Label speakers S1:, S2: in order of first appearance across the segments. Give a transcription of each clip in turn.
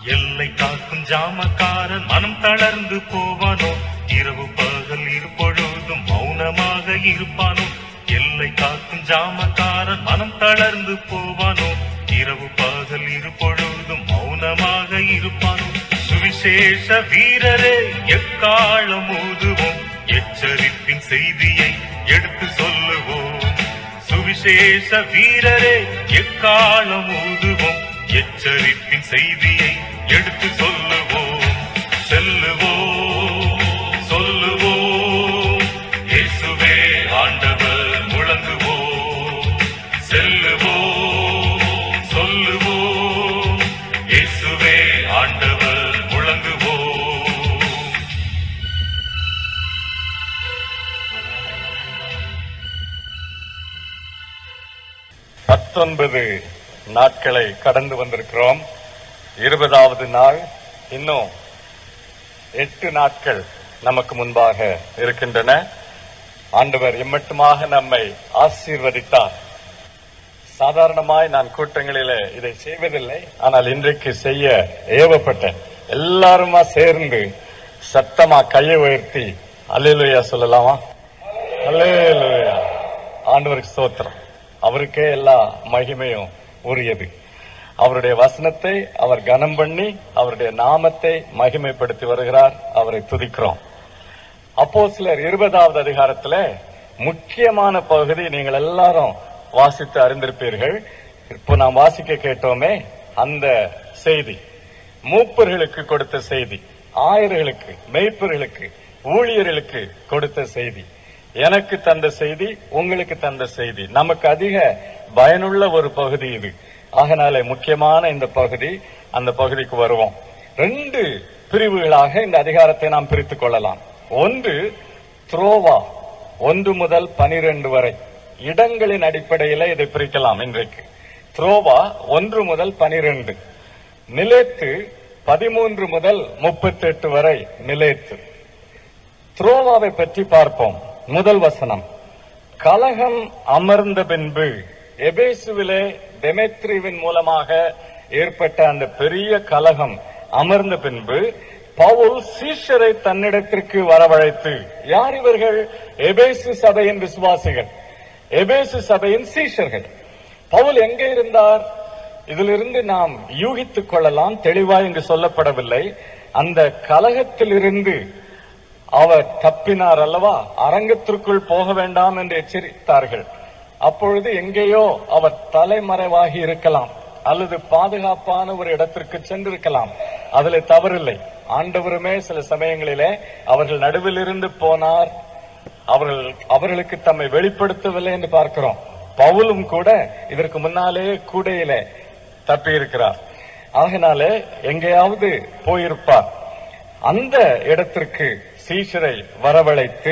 S1: எல்லை காக்கும் ஜாமக்காரன் மனம் தளர்ந்து போவானோ இரவு பகல் இருப்பொழுதும் மௌனமாக இருப்பானோ எல்லை காக்கும் ஜாமக்காரன் மனம் தளர்ந்து போவானோ இரவு பகல் இருப்பொழுதும் மௌனமாக இருப்பானோ சுவிசேஷ வீரரே எக்காலம் ஊதுவோம் எச்சரிப்பின் செய்தியை எடுத்து சொல்லுவோம் சுவிசேஷ வீரரே எக்காலம் ஊதுவோம் எச்சரிப்பின் செய்தியை எடுத்து சொல்லுவோம் செல்லுவோம் சொல்லுவோம் இயேசுவே ஆண்டவர் முழங்குவோம் செல்லுவோம் சொல்லுவோம் இயேசுவே ஆண்டவர் முழங்குவோம்
S2: பத்தொன்பது நாட்களை கடந்து வந்திருக்கிறோம் இருபதாவது நாள் இன்னும் எட்டு நாட்கள் நமக்கு முன்பாக இருக்கின்றன ஆண்டவர் இம்மட்டுமாக நம்மை ஆசீர்வதித்தார் சாதாரணமாய் நான் கூட்டங்களிலே இதை செய்வதில்லை ஆனால் இன்றைக்கு செய்ய ஏவப்பட்டேன் எல்லாருமா சேர்ந்து சத்தமா கையை உயர்த்தி அல்லேலூயா சொல்லலாமா அல்லேலூயா ஆண்டவருக்கு ஸ்தோத்திரம் அவருக்கே எல்லா மகிமையும் உரியது அவருடைய வசனத்தை அவர் கனம் பண்ணி அவருடைய நாமத்தை மகிமைப்படுத்தி வருகிறார் அவரை துதிக்கிறோம் அப்போ சிலர் இருபதாவது அதிகாரத்துல முக்கியமான பகுதி நீங்கள் எல்லாரும் வாசித்து அறிந்திருப்பீர்கள் இப்போ நாம் வாசிக்க கேட்டோமே அந்த செய்தி மூப்பர்களுக்கு கொடுத்த செய்தி ஆயர்களுக்கு மெய்ப்பர்களுக்கு ஊழியர்களுக்கு கொடுத்த செய்தி எனக்கு தந்த செய்தி உங்களுக்கு தந்த செய்தி நமக்கு அதிக பயனுள்ள ஒரு பகுதி இது ஆகனாலே முக்கியமான இந்த பகுதி அந்த பகுதிக்கு வருவோம் ரெண்டு பிரிவுகளாக இந்த அதிகாரத்தை நாம் பிரித்துக் கொள்ளலாம் ஒன்று த்ரோவா ஒன்று முதல் பனிரெண்டு வரை இடங்களின் அடிப்படையில இதை பிரிக்கலாம் இன்றைக்கு த்ரோவா ஒன்று முதல் பனிரெண்டு நிலைத்து பதிமூன்று முதல் முப்பத்தெட்டு வரை நிலைத்து த்ரோவாவை பற்றி பார்ப்போம் முதல் வசனம் கலகம் அமர்ந்த பின்பு எபேசுவிலே தெமெத்ரிவின் மூலமாக ஏற்பட்ட அந்த பெரிய கலகம் அமர்ந்த பின்பு பவுல் சீஷரை தன்னிடத்திற்கு வரவழைத்து யார் இவர்கள் எபேசு சபையின் விசுவாசிகள் எபேசு சபையின் சீஷர்கள் பவுல் எங்கே இருந்தார் இதிலிருந்து நாம் யூகித்துக் கொள்ளலாம் தெளிவாய் இங்கு சொல்லப்படவில்லை அந்த கலகத்திலிருந்து அவர் தப்பினார் அல்லவா அரங்கத்திற்குள் போக வேண்டாம் என்று எச்சரித்தார்கள் அப்பொழுது எங்கேயோ அவர் தலைமறைவாகி இருக்கலாம் அல்லது பாதுகாப்பான ஒரு இடத்திற்கு சென்றிருக்கலாம் அதுல தவறில்லை ஆண்டவருமே சில சமயங்களிலே அவர்கள் நடுவில் இருந்து போனார் அவர்கள் அவர்களுக்கு தம்மை வெளிப்படுத்தவில்லை என்று பார்க்கிறோம் பவுலும் கூட இதற்கு முன்னாலே கூடையிலே தப்பி இருக்கிறார் ஆகினாலே எங்கேயாவது போயிருப்பார் அந்த இடத்திற்கு சீஷரை வரவழைத்து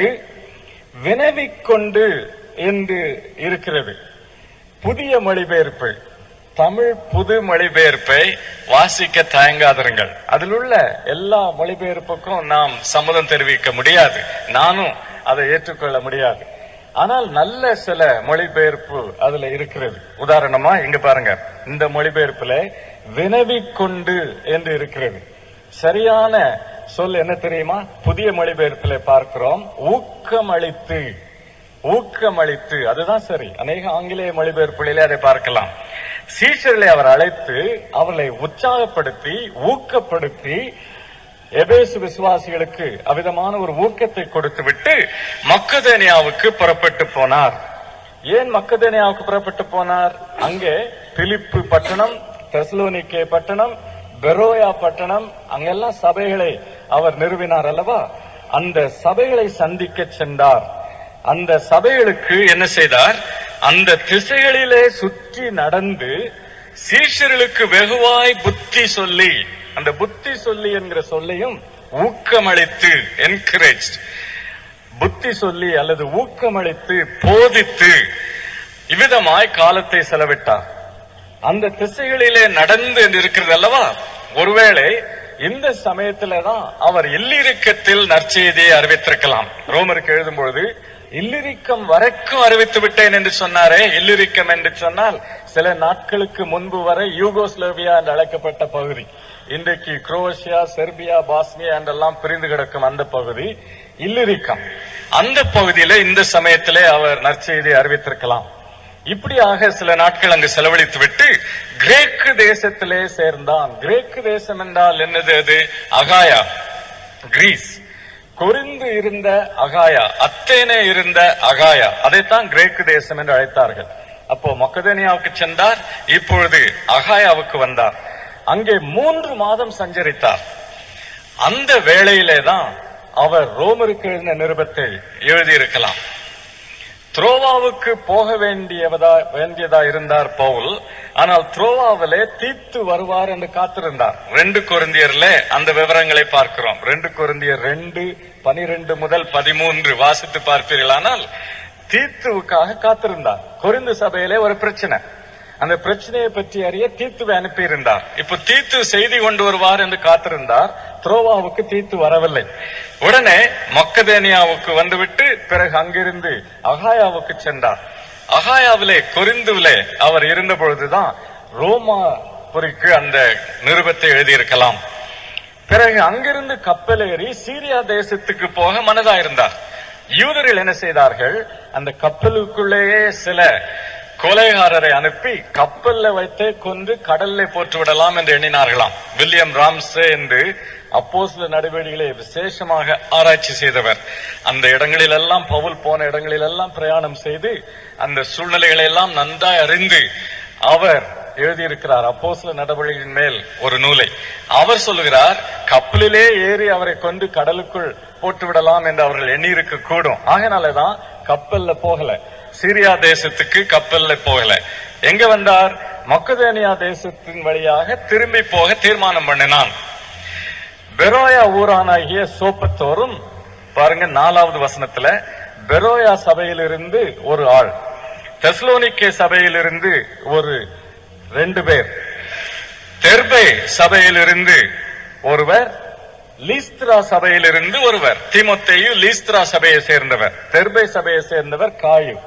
S2: வினவிக் கொண்டு என்று இருக்கிறது புதிய மொழிபெயர்ப்பு தமிழ் புது மொழிபெயர்ப்பை வாசிக்க தயங்காதிருங்கள் அதில் உள்ள எல்லா மொழிபெயர்ப்புக்கும் நாம் சம்மதம் தெரிவிக்க முடியாது நானும் அதை ஏற்றுக்கொள்ள முடியாது ஆனால் நல்ல சில மொழிபெயர்ப்பு அதுல இருக்கிறது உதாரணமா இங்க பாருங்க இந்த மொழிபெயர்ப்புல வினவிக் கொண்டு என்று இருக்கிறது சரியான சொல் என்ன தெரியுமா புதிய மொழிபெயர்ப்பில் பார்க்கிறோம் ஊக்கமளித்து ஊக்கமளித்து அதுதான் சரி அநேக ஆங்கிலேய மொழிபெயர்ப்புகளிலே அதை பார்க்கலாம் சீஷர்களை அவர் அழைத்து அவர்களை உற்சாகப்படுத்தி ஊக்கப்படுத்தி எபேசு விசுவாசிகளுக்கு அவிதமான ஒரு ஊக்கத்தை கொடுத்து விட்டு மக்கதேனியாவுக்கு புறப்பட்டு போனார் ஏன் மக்கதேனியாவுக்கு புறப்பட்டு போனார் அங்கே பிலிப்பு பட்டணம் தெசலோனிக்கே பட்டணம் பெரோயா பட்டணம் அங்கெல்லாம் சபைகளை அவர் நிறுவினார் அல்லவா அந்த சபைகளை சந்திக்க சென்றார் அந்த சபைகளுக்கு என்ன செய்தார் அந்த திசைகளிலே சுற்றி நடந்து சீஷர்களுக்கு வெகுவாய் புத்தி சொல்லி அந்த புத்தி சொல்லி என்கிற சொல்லையும் ஊக்கமளித்து என்கரேஜ் புத்தி சொல்லி அல்லது ஊக்கமளித்து போதித்து இவ்விதமாய் காலத்தை செலவிட்டார் அந்த திசைகளிலே நடந்து என்று இருக்கிறது அல்லவா ஒருவேளை இந்த சமயத்துல தான் அவர் இல்லிருக்கத்தில் நற்செய்தியை அறிவித்திருக்கலாம் ரோமருக்கு எழுதும் பொழுது இல்லிரிக்கம் வரைக்கும் அறிவித்து விட்டேன் என்று சொன்னாரே இல்லிரிக்கம் என்று சொன்னால் சில நாட்களுக்கு முன்பு வரை யூகோஸ்லோவியா என்று அழைக்கப்பட்ட பகுதி இன்றைக்கு குரோஷியா செர்பியா பாஸ்னியா என்றெல்லாம் பிரிந்து கிடக்கும் அந்த பகுதி இல்லிரிக்கம் அந்த பகுதியில இந்த சமயத்திலே அவர் நற்செய்தி அறிவித்திருக்கலாம் இப்படியாக சில நாட்கள் அங்கு செலவழித்து விட்டு கிரேக்கு தேசத்திலே சேர்ந்தான் கிரேக்கு தேசம் என்றால் என்னது அது அகாயா கிரீஸ் கொரிந்து இருந்த அகாயா அத்தேனே இருந்த அகாயா அதைத்தான் கிரேக்கு தேசம் என்று அழைத்தார்கள் அப்போ மக்கதேனியாவுக்கு சென்றார் இப்பொழுது அகாயாவுக்கு வந்தார் அங்கே மூன்று மாதம் சஞ்சரித்தார் அந்த வேளையிலே தான் அவர் ரோமருக்கு எழுதின நிருபத்தை எழுதியிருக்கலாம் த்ரோவாவுக்கு போக வேண்டியவதா வேண்டியதா இருந்தார் பவுல் ஆனால் த்ரோவாவிலே தீத்து வருவார் என்று காத்திருந்தார் ரெண்டு கொருந்தியர்ல அந்த விவரங்களை பார்க்கிறோம் ரெண்டு கொருந்தியர் ரெண்டு பனிரெண்டு முதல் பதிமூன்று வாசித்து பார்ப்பீர்களானால் தீத்துவுக்காக காத்திருந்தார் கொரிந்து சபையிலே ஒரு பிரச்சனை அந்த பிரச்சனையை பற்றி அறிய தீத்துவை அனுப்பியிருந்தார் இப்ப தீத்து செய்தி கொண்டு வருவார் என்று காத்திருந்தார் த்ரோவாவுக்கு தீத்து வரவில்லை உடனே மக்கதேனியாவுக்கு வந்துவிட்டு பிறகு அங்கிருந்து அகாயாவுக்கு சென்றார் அகாயாவிலே கொரிந்துவிலே அவர் இருந்த பொழுதுதான் ரோமா புரிக்கு அந்த நிருபத்தை எழுதியிருக்கலாம் பிறகு அங்கிருந்து கப்பலேறி சீரியா தேசத்துக்கு போக மனதாயிருந்தார் யூதர்கள் என்ன செய்தார்கள் அந்த கப்பலுக்குள்ளேயே சில கொலைகாரரை அனுப்பி கப்பல்ல வைத்தே கொன்று கடல்ல போட்டு விடலாம் என்று எண்ணினார்களாம் வில்லியம் ராம்சே என்று அப்போஸ்ல நடவடிக்கைகளை விசேஷமாக ஆராய்ச்சி செய்தவர் அந்த இடங்களிலெல்லாம் பவுல் போன இடங்களிலெல்லாம் பிரயாணம் செய்து அந்த சூழ்நிலைகளை எல்லாம் நன்றாய் அறிந்து அவர் எழுதியிருக்கிறார் அப்போஸ்ல நடவடிக்கையின் மேல் ஒரு நூலை அவர் சொல்லுகிறார் கப்பலிலே ஏறி அவரை கொண்டு கடலுக்குள் போட்டு விடலாம் என்று அவர்கள் எண்ணியிருக்க கூடும் ஆகையினாலதான் கப்பல்ல போகல சிரியா தேசத்துக்கு கப்பல்ல போகல எங்க வந்தார் மக்கதேனியா தேசத்தின் வழியாக திரும்பி போக தீர்மானம் பண்ணினான் பெரோயா ஊரானாகிய சோப்பத்தோரும் பாருங்க நாலாவது வசனத்துல பெரோயா சபையிலிருந்து ஒரு ஆள் தெஸ்லோனிக்கே சபையிலிருந்து ஒரு ரெண்டு பேர் தெர்பே சபையிலிருந்து ஒருவர் லீஸ்திரா சபையிலிருந்து ஒருவர் தீமோத்தேயு லீஸ்திரா சபையை சேர்ந்தவர் தெர்பே சபையை சேர்ந்தவர் காயு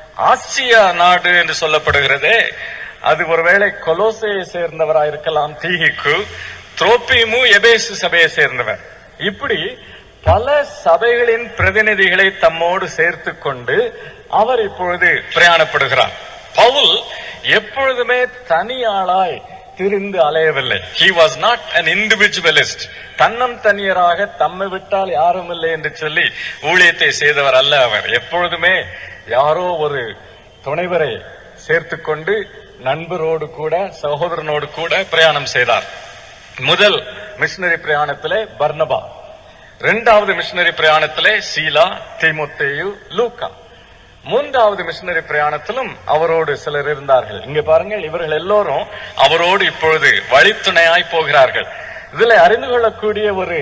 S2: ஆசியா நாடு என்று சொல்லப்படுகிறதே அது ஒருவேளை கொலோசையை சேர்ந்தவராயிருக்கலாம் தீகிக்கு துரோப்பீமு எபேசு சபையை சேர்ந்தவர் இப்படி பல சபைகளின் பிரதிநிதிகளை தம்மோடு சேர்த்து கொண்டு அவர் இப்பொழுது பிரயாணப்படுகிறார் பவுல் எப்பொழுதுமே தனியாளாய் திரிந்து அலையவில்லை he was not an individualist தன்னம் தனியராக தம்மை விட்டால் யாரும் இல்லை என்று சொல்லி ஊழியத்தை செய்தவர் அல்ல அவர் எப்பொழுதுமே யாரோ ஒரு துணைவரை சேர்த்து கொண்டு நண்பரோடு கூட சகோதரனோடு கூட பிரயாணம் செய்தார் முதல் மிஷினரி பிரயாணத்திலே பர்னபா இரண்டாவது மிஷினரி பிரயாணத்திலே சீலா தீமோத்தேயு லூக்கா மூன்றாவது மிஷினரி பிரயாணத்திலும் அவரோடு சிலர் இருந்தார்கள் இங்க பாருங்கள் இவர்கள் எல்லோரும் அவரோடு இப்பொழுது வழித்துணையாய் போகிறார்கள் இதுல அறிந்து கொள்ளக்கூடிய ஒரு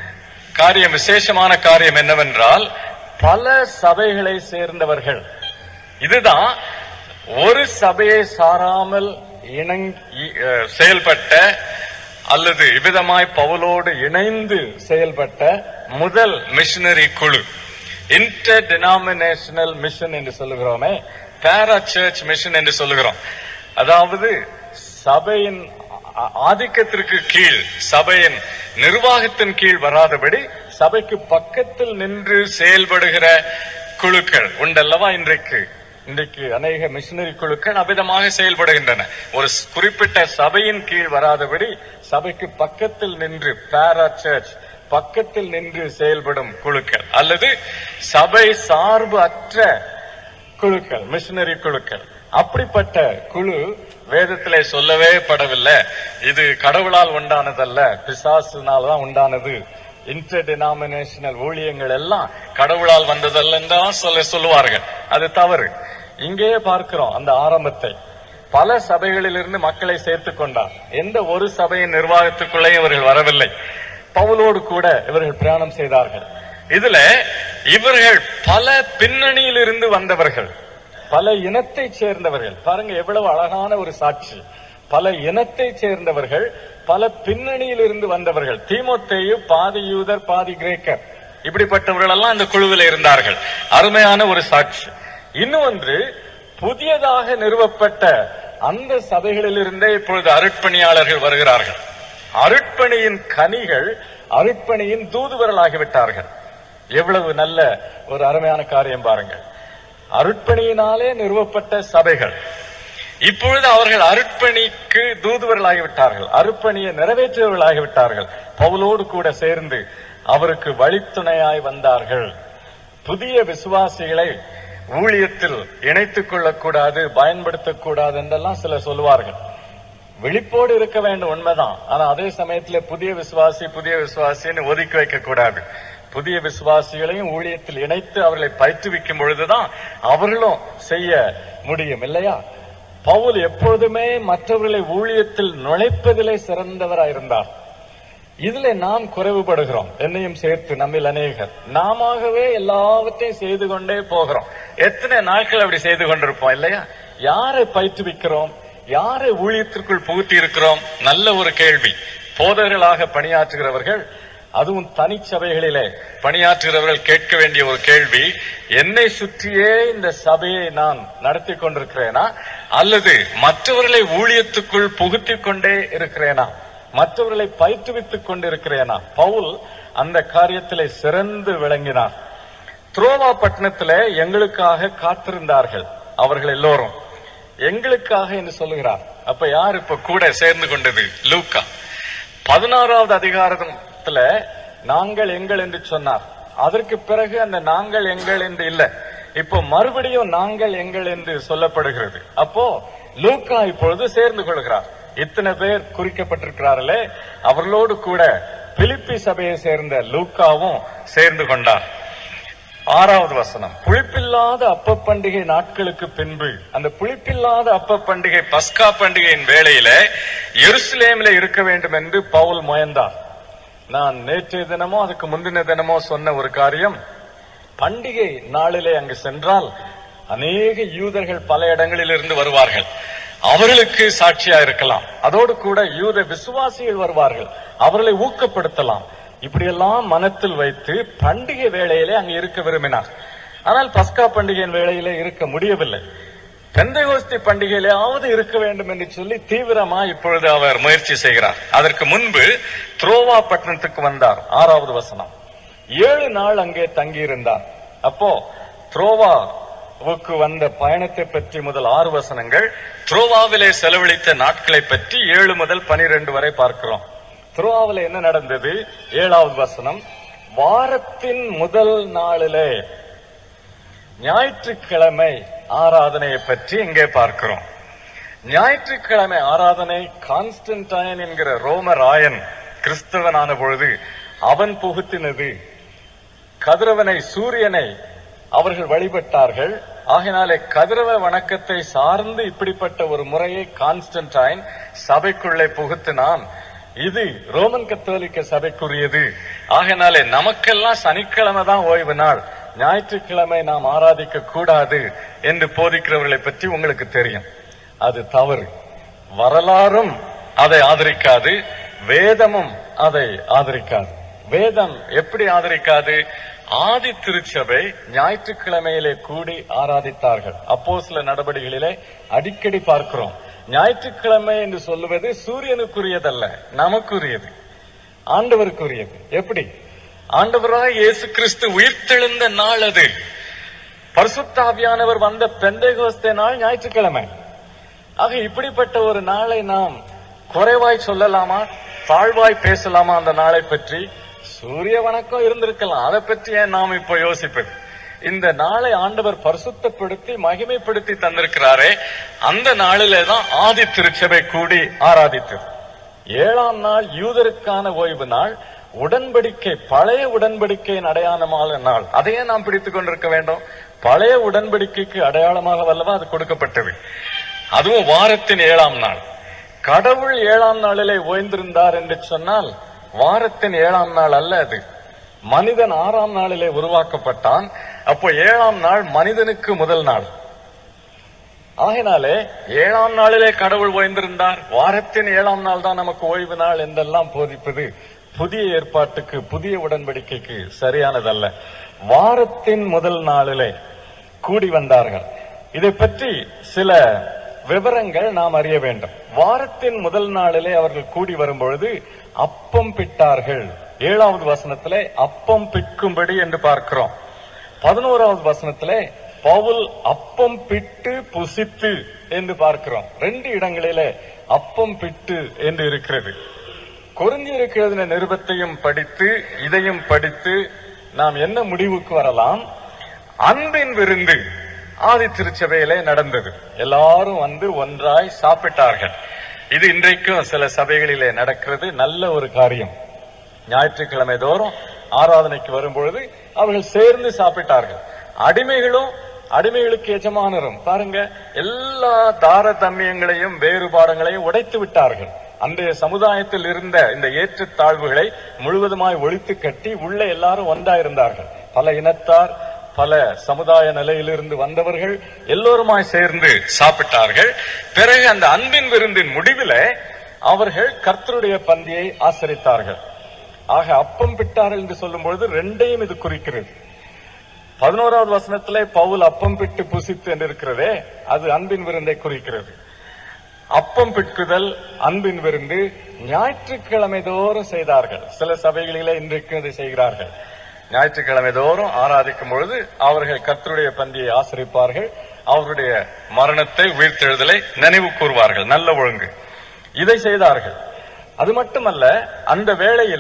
S2: காரியம் விசேஷமான காரியம் என்னவென்றால் பல சபைகளை சேர்ந்தவர்கள் இதுதான் ஒரு சபையை சாராமல் இணங் இ- அஹ் செயல்பட்ட அல்லது இவ்விதமாய் பவுலோடு இணைந்து செயல்பட்ட முதல் மிஷனரி குழு இன்டர் டினாமினேஷனல் மிஷன் என்று சொல்லுகிறோமே பேரா சர்ச் மிஷன் என்று சொல்லுகிறோம் அதாவது சபையின் ஆ- ஆதிக்கத்திற்கு கீழ் சபையின் நிர்வாகத்தின் கீழ் வராதபடி சபைக்கு பக்கத்தில் நின்று செயல்படுகிற குழுக்கள் உண்டல்லவா இன்றைக்கு இன்றைக்கு அநேக மிஷினரி குழுக்கள் அவ்விதமாக செயல்படுகின்றன ஒரு ஸ்- குறிப்பிட்ட சபையின் கீழ் வராதபடி சபைக்கு பக்கத்தில் நின்று பேரா சர்ச் பக்கத்தில் நின்று செயல்படும் குழுக்கள் அல்லது சபை சார்பு அற்ற குழுக்கள் மிஷினரி குழுக்கள் அப்படிப்பட்ட குழு வேதத்திலே சொல்லவே படவில்லை இது கடவுளால் உண்டானதல்ல பிசாசுனால தான் உண்டானது இன்டர் டினாமினேஷனல் ஊழியங்கள் எல்லாம் கடவுளால் வந்ததல்லன்னு தான் சொல்ல சொல்லுவார்கள் அது தவறு இங்கேயே பார்க்கிறோம் அந்த ஆரம்பத்தை பல சபைகளிலிருந்து மக்களை சேர்த்துக் கொண்டார் எந்த ஒரு சபையின் நிர்வாகத்துக்குள்ளே இவர்கள் வரவில்லை பவுலோடு கூட இவர்கள் பிரயாணம் செய்தார்கள் இதுல இவர்கள் பல பின்னணியிலிருந்து வந்தவர்கள் பல இனத்தைச் சேர்ந்தவர்கள் பாருங்க எவ்வளவு அழகான ஒரு சாட்சி பல இனத்தைச் சேர்ந்தவர்கள் பல பின்னணியிலிருந்து வந்தவர்கள் தீமோத்தேயு பாதி யூதர் பாதி கிரேக்கர் இப்படிப்பட்டவர்கள் எல்லாம் இந்த குழுவில் இருந்தார்கள் அருமையான ஒரு சாட்சி இன்னொன்று புதியதாக நிறுவப்பட்ட அந்த சபைகளிலிருந்தே இப்பொழுது அருட்பணியாளர்கள் வருகிறார்கள் அருட்பணியின் கனிகள் அருட்பணியின் தூதுவரலாகிவிட்டார்கள் எவ்வளவு நல்ல ஒரு அருமையான காரியம் பாருங்கள் அருட்பணியினாலே நிறுவப்பட்ட சபைகள் இப்பொழுது அவர்கள் அருட்பணிக்கு தூதுவர்களாகிவிட்டார்கள் அருட்பணியை நிறைவேற்றியவர்களாகிவிட்டார்கள் பவுலோடு கூட சேர்ந்து அவருக்கு வழித்துணையாய் வந்தார்கள் புதிய விசுவாசிகளை ஊழியத்தில் இணைத்துக் கொள்ளக்கூடாது பயன்படுத்தக்கூடாது என்றெல்லாம் சிலர் சொல்லுவார்கள் விழிப்போடு இருக்க வேண்டும் உண்மைதான் ஆனா அதே சமயத்துல புதிய விசுவாசி புதிய விசுவாசின்னு ஒதுக்கி வைக்க கூடாது புதிய விசுவாசிகளையும் ஊழியத்தில் இணைத்து அவர்களை பயிற்றுவிக்கும் பொழுதுதான் அவர்களும் செய்ய முடியும் இல்லையா பவுல் எப்பொழுதுமே மற்றவர்களை ஊழியத்தில் நுழைப்பதிலே சிறந்தவராயிருந்தார் இதுல நாம் குறைவுபடுகிறோம் என்னையும் சேர்த்து நம்மில் அநேகர் நாமவே எல்லாவற்றையும் செய்து கொண்டே போகிறோம் எத்தனை நாட்கள் அப்படி செய்து கொண்டிருப்போம் இல்லையா யாரை பயிற்றுவிக்கிறோம் யாரை ஊழியத்திற்குள் புகுத்தி இருக்கிறோம் நல்ல ஒரு கேள்வி போதகர்களாக பணியாற்றுகிறவர்கள் அதுவும் தனிச்சபைகளிலே பணியாற்றுகிறவர்கள் கேட்க வேண்டிய ஒரு கேள்வி என்னை சுற்றியே இந்த சபையை நான் நடத்தி கொண்டிருக்கிறேனா அல்லது மற்றவர்களை ஊழியத்துக்குள் புகுத்திக் கொண்டே இருக்கிறேனா மற்றவர்களை பயிற்றுவித்துக் கொண்டிருக்கிறேனா பவுல் அந்த காரியத்திலே சிறந்து விளங்கினார் துரோவா பட்டணத்திலே எங்களுக்காக காத்திருந்தார்கள் அவர்கள் எல்லோரும் எங்களுக்காக என்று சொல்லுகிறார் அப்ப யார் இப்ப கூட சேர்ந்து கொண்டது லூக்கா பதினாறாவது அதிகாரத்துல நாங்கள் எங்கள் என்று சொன்னார் அதற்கு பிறகு அந்த நாங்கள் எங்கள் என்று இல்ல இப்போ மறுபடியும் நாங்கள் எங்கள் என்று சொல்லப்படுகிறது அப்போ லூக்கா இப்பொழுது சேர்ந்து கொள்கிறார் இத்தனை பேர் குறிக்கப்பட்டிருக்கிறார்களே அவர்களோடு கூட பிலிப்பி சபையை சேர்ந்த லூக்காவும் சேர்ந்து கொண்டார் ஆறாவது வசனம் புளிப்பில்லாத அப்ப பண்டிகை நாட்களுக்கு பின்பு அந்த புளிப்பில்லாத அப்ப பண்டிகை பஸ்கா பண்டிகையின் வேளையில எருசலேமில இருக்க வேண்டும் என்று பவுல் முயன்றார் நான் நேற்றைய தினமோ அதுக்கு முந்தின தினமோ சொன்ன ஒரு காரியம் பண்டிகை நாளிலே அங்கு சென்றால் அநேக யூதர்கள் பல இடங்களில் இருந்து வருவார்கள் அவர்களுக்கு சாட்சியா இருக்கலாம் அதோடு கூட யூத விசுவாசிகள் வருவார்கள் அவர்களை ஊக்கப்படுத்தலாம் இப்படியெல்லாம் மனத்தில் வைத்து பண்டிகை வேளையிலே அங்கு இருக்க விரும்பினார் ஆனால் பஸ்கா பண்டிகையின் வேளையிலே இருக்க முடியவில்லை பெந்தைகோஸ்தி பண்டிகையிலாவது இருக்க வேண்டும் என்று சொல்லி தீவிரமா இப்பொழுது அவர் முயற்சி செய்கிறார் அதற்கு முன்பு த்ரோவா பட்டணத்துக்கு வந்தார் ஆறாவது வசனம் ஏழு நாள் அங்கே தங்கியிருந்தார் அப்போ த்ரோவாவுக்கு வந்த பயணத்தை பற்றி முதல் ஆறு வசனங்கள் த்ரோவாவிலே செலவழித்த நாட்களை பற்றி ஏழு முதல் பனிரெண்டு வரை பார்க்கிறோம் த்ரோவாவில என்ன நடந்தது ஏழாவது வசனம் வாரத்தின் முதல் நாளிலே ஞாயிற்றுக்கிழமை ஆராதனையை பற்றி இங்கே பார்க்கிறோம் ஞாயிற்றுக்கிழமை ஆராதனை கான்ஸ்டன்டைன் என்கிற ரோம ராயன் கிறிஸ்தவனான பொழுது அவன் புகுத்தினது கதிரவனை சூரியனை அவர்கள் வழிபட்டார்கள் ஆகினாலே கதிரவ வணக்கத்தை சார்ந்து இப்படிப்பட்ட ஒரு முறையை கான்ஸ்டன்டைன் சபைக்குள்ளே புகுத்தினான் இது ரோமன் கத்தோலிக்க சபைக்குரியது ஆகினாலே நமக்கெல்லாம் சனிக்கிழமை தான் ஓய்வு நாள் ஞாயிற்றுக்கிழமை நாம் ஆராதிக்க கூடாது என்று போதிக்கிறவர்களை பற்றி உங்களுக்கு தெரியும் அது தவறு வரலாறும் அதை ஆதரிக்காது வேதமும் அதை ஆதரிக்காது வேதம் எப்படி ஆதரிக்காது ஆதி திருச்சபை ஞாயிற்றுக்கிழமையிலே கூடி ஆராதித்தார்கள் அப்போ சில நடவடிக்கைகளிலே அடிக்கடி பார்க்கிறோம் ஞாயிற்றுக்கிழமை என்று சொல்லுவது சூரியனுக்குரியதல்ல நமக்குரியது ஆண்டவருக்குரியது எப்படி ஆண்டவராக இயேசு கிறிஸ்து உயிர்த்தெழுந்த நாள் அது பரிசுத்தாவியானவர் வந்த பெந்தைகோஸ்தே நாள் ஞாயிற்றுக்கிழமை ஆக இப்படிப்பட்ட ஒரு நாளை நாம் குறைவாய் சொல்லலாமா தாழ்வாய் பேசலாமா அந்த நாளை பற்றி சூரிய வணக்கம் இருந்திருக்கலாம் அதை பற்றி ஏன் நாம் இப்ப யோசிப்பது இந்த நாளை ஆண்டவர் பரிசுத்தப்படுத்தி மகிமைப்படுத்தி தந்திருக்கிறாரே அந்த நாளிலே தான் ஆதி திருச்சபை கூடி ஆராதித்தது ஏழாம் நாள் யூதருக்கான ஓய்வு நாள் உடன்படிக்கை பழைய உடன்படிக்கையின் அடையாளமான நாள் அதையே நாம் பிடித்துக் கொண்டிருக்க வேண்டும் பழைய உடன்படிக்கைக்கு அடையாளமாக வல்லவா அது கொடுக்கப்பட்டது அதுவும் வாரத்தின் ஏழாம் நாள் கடவுள் ஏழாம் நாளிலே ஓய்ந்திருந்தார் என்று சொன்னால் வாரத்தின் ஏழாம் நாள் அல்ல அது மனிதன் ஆறாம் நாளிலே உருவாக்கப்பட்டான் அப்போ ஏழாம் நாள் மனிதனுக்கு முதல் நாள் ஆகினாலே ஏழாம் நாளிலே கடவுள் ஓய்ந்திருந்தார் வாரத்தின் ஏழாம் நாள் தான் நமக்கு ஓய்வு நாள் என்றெல்லாம் போதிப்பது புதிய ஏற்பாட்டுக்கு புதிய உடன்படிக்கைக்கு சரியானதல்ல வாரத்தின் முதல் நாளிலே கூடி வந்தார்கள் இதை பற்றி சில விவரங்கள் நாம் அறிய வேண்டும் வாரத்தின் முதல் நாளிலே அவர்கள் கூடி வரும்பொழுது அப்பம் பிட்டார்கள் ஏழாவது வசனத்திலே அப்பம் பிற்கும்படி என்று பார்க்கிறோம் பதினோராவது வசனத்திலே பவுல் அப்பம் பிட்டு புசித்து என்று பார்க்கிறோம் ரெண்டு இடங்களிலே அப்பம் பிட்டு என்று இருக்கிறது கொரிந்தியருக்கு எழுதின நிருபத்தையும் படித்து இதையும் படித்து நாம் என்ன முடிவுக்கு வரலாம் அன்பின் விருந்து ஆதி திருச்சபையிலே நடந்தது எல்லாரும் வந்து ஒன்றாய் சாப்பிட்டார்கள் இது இன்றைக்கும் சில சபைகளிலே நடக்கிறது நல்ல ஒரு காரியம் ஞாயிற்றுக்கிழமை தோறும் ஆராதனைக்கு வரும்பொழுது அவர்கள் சேர்ந்து சாப்பிட்டார்கள் அடிமைகளும் அடிமைகளுக்கு எஜமானரும் பாருங்க எல்லா தாரதமியங்களையும் வேறுபாடுகளையும் உடைத்து விட்டார்கள் அன்றைய சமுதாயத்தில் இருந்த இந்த ஏற்றத்தாழ்வுகளை முழுவதுமாய் ஒழித்து கட்டி உள்ள எல்லாரும் ஒன்றாயிருந்தார்கள் பல இனத்தார் பல சமுதாய நிலையிலிருந்து வந்தவர்கள் எல்லோருமாய் சேர்ந்து சாப்பிட்டார்கள் பிறகு அந்த அன்பின் விருந்தின் முடிவில அவர்கள் கர்த்தருடைய பந்தியை ஆசரித்தார்கள் ஆக அப்பம் பிட்டார்கள் என்று சொல்லும் பொழுது ரெண்டையும் இது குறிக்கிறது பதினோராவது வசனத்திலே பவுல் அப்பம் பிட்டு புசித்து என்று இருக்கிறதே அது அன்பின் விருந்தை குறிக்கிறது அப்பம் பிட்குதல் அன்பின் விருந்து ஞாயிற்றுக்கிழமை தோறும் செய்தார்கள் சில சபைகளிலே இன்றைக்கு இதை செய்கிறார்கள் ஞாயிற்றுக்கிழமை தோறும் ஆராதிக்கும் பொழுது அவர்கள் கர்த்தருடைய பந்தியை ஆசரிப்பார்கள் அவருடைய மரணத்தை உயிர்த்தெழுதலை நினைவு கூறுவார்கள் நல்ல ஒழுங்கு இதை செய்தார்கள் அது மட்டுமல்ல அந்த வேளையில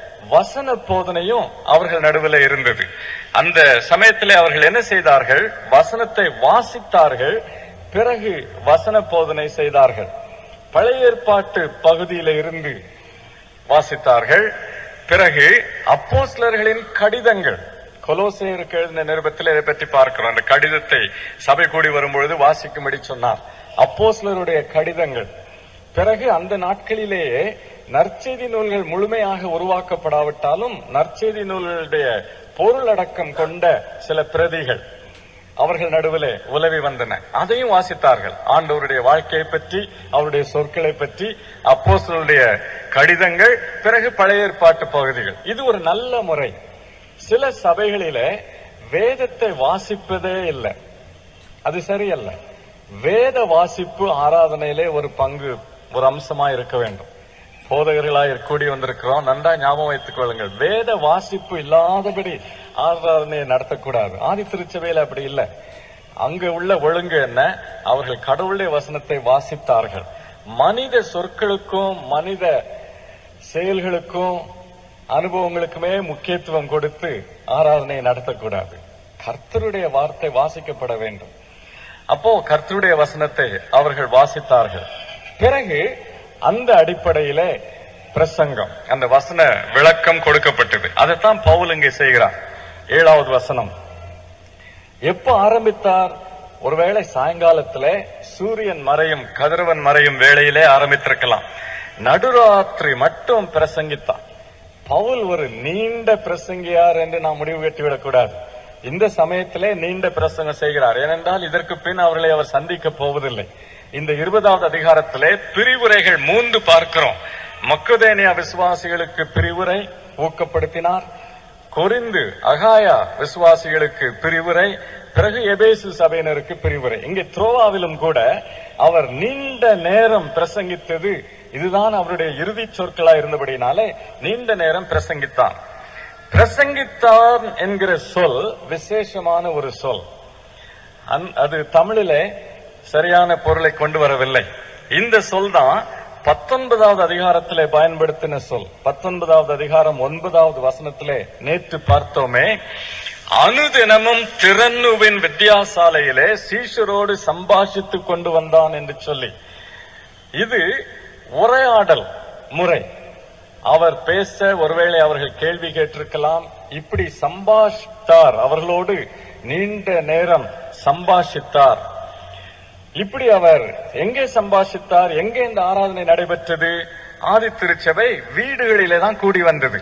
S2: வசன போதனையும் அவர்கள் நடுவில் இருந்தது அந்த சமயத்திலே அவர்கள் என்ன செய்தார்கள் வசனத்தை வாசித்தார்கள் பிறகு வசன போதனை செய்தார்கள் பழைய ஏற்பாட்டு பகுதியில இருந்து வாசித்தார்கள் பிறகு அப்போஸ்லர்களின் கடிதங்கள் கொலோசையருக்கு எழுதின நிருபத்தில் இதை பற்றி பார்க்கிறோம் அந்த கடிதத்தை சபை கூடி வரும்பொழுது வாசிக்கும்படி சொன்னார் அப்போஸ்லருடைய கடிதங்கள் பிறகு அந்த நாட்களிலேயே நற்செய்தி நூல்கள் முழுமையாக உருவாக்கப்படாவிட்டாலும் நற்செய்தி நூல்களுடைய பொருளடக்கம் கொண்ட சில பிரதிகள் அவர்கள் நடுவிலே உலவி வந்தன அதையும் வாசித்தார்கள் ஆண்டவருடைய வாழ்க்கையை பற்றி அவருடைய சொற்களை பற்றி அப்போஸ்தலருடைய கடிதங்கள் பிறகு பழைய ஏற்பாட்டு பகுதிகள் இது ஒரு நல்ல முறை சில சபைகளிலே வேதத்தை வாசிப்பதே இல்லை அது சரியல்ல வேத வாசிப்பு ஆராதனையிலே ஒரு பங்கு ஒரு அம்சமா இருக்க வேண்டும் போதகர்களாய் கூடி வந்திருக்கிறோம் நன்றா ஞாபகம் வைத்துக் கொள்ளுங்கள் வேத வாசிப்பு இல்லாதபடி ஆராதனையை நடத்தக்கூடாது ஆதி திருச்சபையில அப்படி இல்லை அங்க உள்ள ஒழுங்கு என்ன அவர்கள் கடவுளுடைய வசனத்தை வாசித்தார்கள் மனித சொற்களுக்கும் மனித செயல்களுக்கும் அனுபவங்களுக்குமே முக்கியத்துவம் கொடுத்து ஆராதனையை நடத்தக்கூடாது கர்த்தருடைய வார்த்தை வாசிக்கப்பட வேண்டும் அப்போ கர்த்தருடைய வசனத்தை அவர்கள் வாசித்தார்கள் பிறகு அந்த அடிப்படையிலே பிரசங்கம் அந்த வசன விளக்கம் கொடுக்கப்பட்டது அதைத்தான் பவுல் இங்கே செய்கிறார் ஏழாவது வசனம் எப்ப ஆரம்பித்தார் ஒருவேளை சாயங்காலத்திலே சூரியன் மறையும் கதிரவன் மறையும் வேளையிலே ஆரம்பித்திருக்கலாம் நடுராத்திரி மட்டும் பிரசங்கித்தான் பவுல் ஒரு நீண்ட பிரசங்கியார் என்று நாம் முடிவு கட்டிவிடக் கூடாது இந்த சமயத்திலே நீண்ட பிரசங்கம் செய்கிறார் ஏனென்றால் இதற்கு பின் அவர்களை அவர் சந்திக்க போவதில்லை இந்த இருபதாவது அதிகாரத்திலே பிரிவுரைகள் மூன்று பார்க்கிறோம் மக்கதேனியா விசுவாசிகளுக்கு பிரிவுரை ஊக்கப்படுத்தினார் கொரிந்து அகாயா விசுவாசிகளுக்கு பிரிவுரை பிறகு எபேசு சபையினருக்கு பிரிவுரை இங்கே த்ரோவாவிலும் கூட அவர் நீண்ட நேரம் பிரசங்கித்தது இதுதான் அவருடைய இறுதிச் சொற்களா இருந்தபடினாலே நீண்ட நேரம் பிரசங்கித்தான் பிரசங்கித்தான் என்கிற சொல் விசேஷமான ஒரு சொல் அந்- அது தமிழிலே சரியான பொருளை கொண்டு வரவில்லை இந்த சொல் தான் பத்தொன்பதாவது அதிகாரத்திலே பயன்படுத்தின சொல் பத்தொன்பதாவது அதிகாரம் ஒன்பதாவது வசனத்திலே நேற்று பார்த்தோமே அனுதினமும் திறனுவின் வித்தியாசாலையிலே சீஷரோடு சம்பாஷித்துக் கொண்டு வந்தான் என்று சொல்லி இது உரையாடல் முறை அவர் பேச ஒருவேளை அவர்கள் கேள்வி கேட்டிருக்கலாம் இப்படி சம்பாஷித்தார் அவர்களோடு நீண்ட நேரம் சம்பாஷித்தார் இப்படி அவர் எங்கே சம்பாஷித்தார் எங்கே இந்த ஆராதனை நடைபெற்றது ஆதி திருச்சபை வீடுகளிலே தான் கூடி வந்தது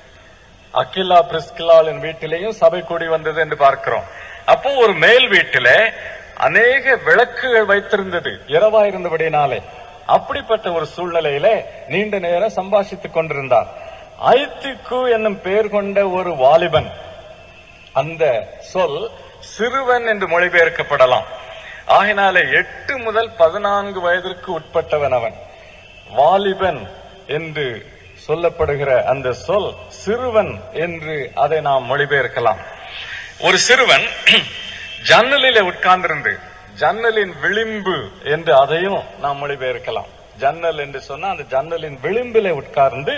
S2: அகிலா பிரிஸ்கிலாலின் வீட்டிலேயும் சபை கூடி வந்தது என்று பார்க்கிறோம் அப்போ ஒரு மேல் வீட்டிலே அநேக விளக்குகள் வைத்திருந்தது இரவா இருந்தபடினாலே அப்படிப்பட்ட ஒரு சூழ்நிலையிலே நீண்ட நேரம் சம்பாஷித்துக் கொண்டிருந்தார் ஐத்திக்கு என்னும் பெயர் கொண்ட ஒரு வாலிபன் அந்த சொல் சிறுவன் என்று மொழிபெயர்க்கப்படலாம் ஆகினாலே எட்டு முதல் பதினான்கு வயதிற்கு உட்பட்டவன் அவன் வாலிபன் என்று சொல்லப்படுகிற அந்த சொல் சிறுவன் என்று அதை நாம் மொழிபெயர்க்கலாம் ஒரு சிறுவன் ஜன்னலிலே உட்கார்ந்திருந்து ஜன்னலின் விளிம்பு என்று அதையும் நாம் மொழிபெயர்க்கலாம் ஜன்னல் என்று சொன்னா அந்த ஜன்னலின் விளிம்பிலே உட்கார்ந்து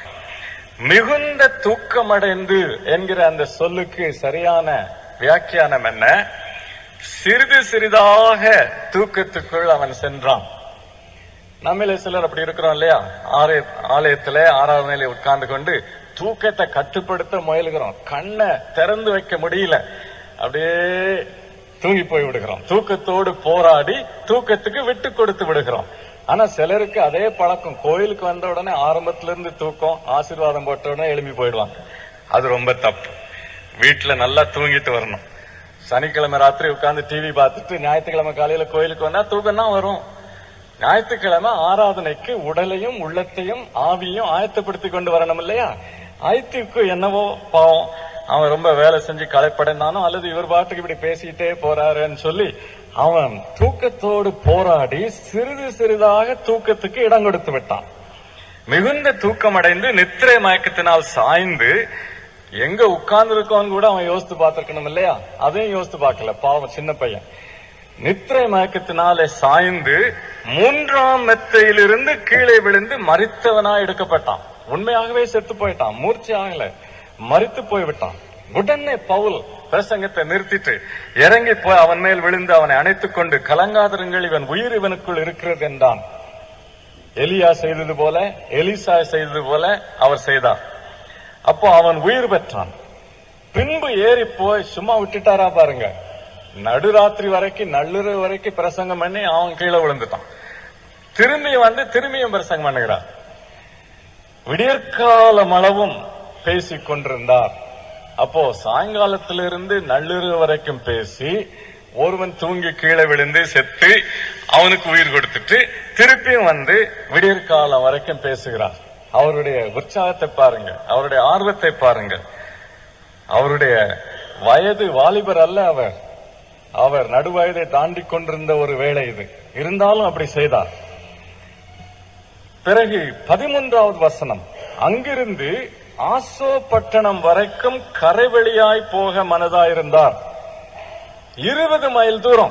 S2: மிகுந்த தூக்கமடைந்து என்கிற அந்த சொல்லுக்கு சரியான வியாக்கியானம் என்ன சிறிது சிறிதாக தூக்கத்துக்குள் அவன் சென்றான் நம்மளே சிலர் அப்படி இருக்கிறோம் இல்லையா ஆலய ஆலயத்துல ஆராதனையில உட்கார்ந்து கொண்டு தூக்கத்தை கட்டுப்படுத்த முயலுகிறோம் கண்ணை திறந்து வைக்க முடியல அப்படியே தூங்கி போய் விடுகிறோம் தூக்கத்தோடு போராடி தூக்கத்துக்கு விட்டு கொடுத்து விடுகிறோம் ஆனா சிலருக்கு அதே பழக்கம் கோயிலுக்கு வந்த உடனே ஆரம்பத்துல இருந்து தூக்கம் ஆசீர்வாதம் போட்ட உடனே எழுப்பி போயிடுவாங்க அது ரொம்ப தப்பு வீட்டுல நல்லா தூங்கிட்டு வரணும் சனிக்கிழமை ராத்திரி உட்கார்ந்து டிவி பார்த்துட்டு ஞாயிற்றுக்கிழமை காலையில கோயிலுக்கு வந்தா தூக்கம் தான் வரும் ஞாயிற்றுக்கிழமை ஆராதனைக்கு உடலையும் உள்ளத்தையும் ஆவியும் ஆயத்தப்படுத்தி கொண்டு வரணும் இல்லையா ஆயத்துக்கு என்னவோ பாவம் அவன் ரொம்ப வேலை செஞ்சு களைப்படைந்தானோ அல்லது இவர் பாட்டுக்கு இப்படி பேசிட்டே போறாருன்னு சொல்லி அவன் தூக்கத்தோடு போராடி சிறிது சிறிதாக தூக்கத்துக்கு இடம் கொடுத்து விட்டான் மிகுந்த தூக்கமடைந்து நித்திரை மயக்கத்தினால் சாய்ந்து எங்க உட்கார்ந்து இருக்கோன்னு கூட அவன் யோசித்து பார்த்திருக்கணும் இல்லையா அதையும் யோசித்து பார்க்கல பாவம் சின்ன பையன் நித்திரை மயக்கத்தினாலே சாய்ந்து மூன்றாம் மெத்தையிலிருந்து கீழே விழுந்து மறித்தவனா எடுக்கப்பட்டான் உண்மையாகவே செத்து போயிட்டான் மூர்ச்சி ஆகல மறித்து போய்விட்டான் உடனே பவுல் பிரசங்கத்தை நிறுத்திட்டு இறங்கி போய் அவன் மேல் விழுந்து அவனை அணைத்துக் கொண்டு கலங்காதிருங்கள் இவன் உயிர் இவனுக்குள் இருக்கிறது என்றான் எலியா செய்தது போல எலிசா செய்தது போல அவர் செய்தார் அப்போ அவன் உயிர் பெற்றான் பின்பு ஏறி போய் சும்மா விட்டுட்டாரா பாருங்க நடுராத்திரி வரைக்கும் நள்ளிரவு வரைக்கும் பிரசங்கம் பண்ணி அவன் கீழே விழுந்துட்டான் திரும்பி வந்து திரும்பியும் பிரசங்கம் பண்ணுகிறார் விடியற்காலம் அளவும் பேசிக் கொண்டிருந்தார் அப்போ சாயங்காலத்திலிருந்து நள்ளிரவு வரைக்கும் பேசி ஒருவன் தூங்கி கீழே விழுந்து செத்து அவனுக்கு உயிர் கொடுத்துட்டு திருப்பியும் வந்து விடியற்காலம் வரைக்கும் பேசுகிறார் அவருடைய உற்சாகத்தை பாருங்க அவருடைய ஆர்வத்தை பாருங்க அவருடைய வயது வாலிபர் அல்ல அவர் அவர் நடுவயதை தாண்டி கொண்டிருந்த ஒரு வேலை இது இருந்தாலும் அப்படி செய்தார் பிறகு பதிமூன்றாவது வசனம் அங்கிருந்து ஆசோ பட்டணம் வரைக்கும் கரைவெளியாய் போக மனதாயிருந்தார் இருபது மைல் தூரம்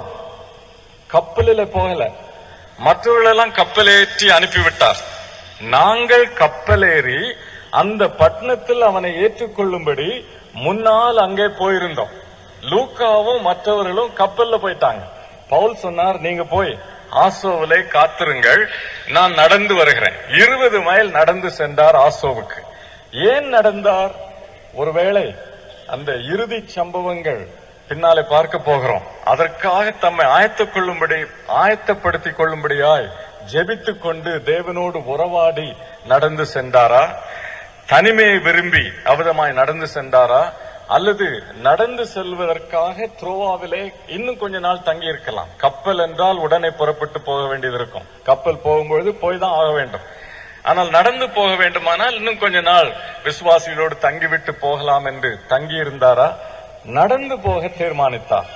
S2: கப்பலில போகல மற்றவர்களெல்லாம் கப்பலேற்றி அனுப்பிவிட்டார் நாங்கள் கப்பலேறி அந்த பட்டணத்தில் அவனை ஏற்றுக்கொள்ளும்படி முன்னால் அங்கே போயிருந்தோம் லூக்காவும் மற்றவர்களும் கப்பல்ல போயிட்டாங்க பவுல் சொன்னார் நீங்க போய் ஆசோவிலே காத்திருங்கள் நான் நடந்து வருகிறேன் இருபது மைல் நடந்து சென்றார் ஆசோவுக்கு ஏன் நடந்தார் ஒருவேளை அந்த இறுதி சம்பவங்கள் பின்னாலே பார்க்க போகிறோம் அதற்காக தம்மை ஆயத்தக் கொள்ளும்படி ஆயத்தப்படுத்திக் கொள்ளும்படியாய் ஜெபித்துக் கொண்டு தேவனோடு உறவாடி நடந்து சென்றாரா தனிமையை விரும்பி அவதமாய் நடந்து சென்றாரா அல்லது நடந்து செல்வதற்காக த்ரோவாவிலே இன்னும் கொஞ்ச நாள் தங்கி இருக்கலாம் கப்பல் என்றால் உடனே புறப்பட்டு போக வேண்டியது இருக்கும் கப்பல் போகும்பொழுது போய் தான் ஆக வேண்டும் ஆனால் நடந்து போக வேண்டுமானால் இன்னும் கொஞ்ச நாள் விசுவாசிகளோடு தங்கிவிட்டு போகலாம் என்று தங்கி இருந்தாரா நடந்து போக தீர்மானித்தார்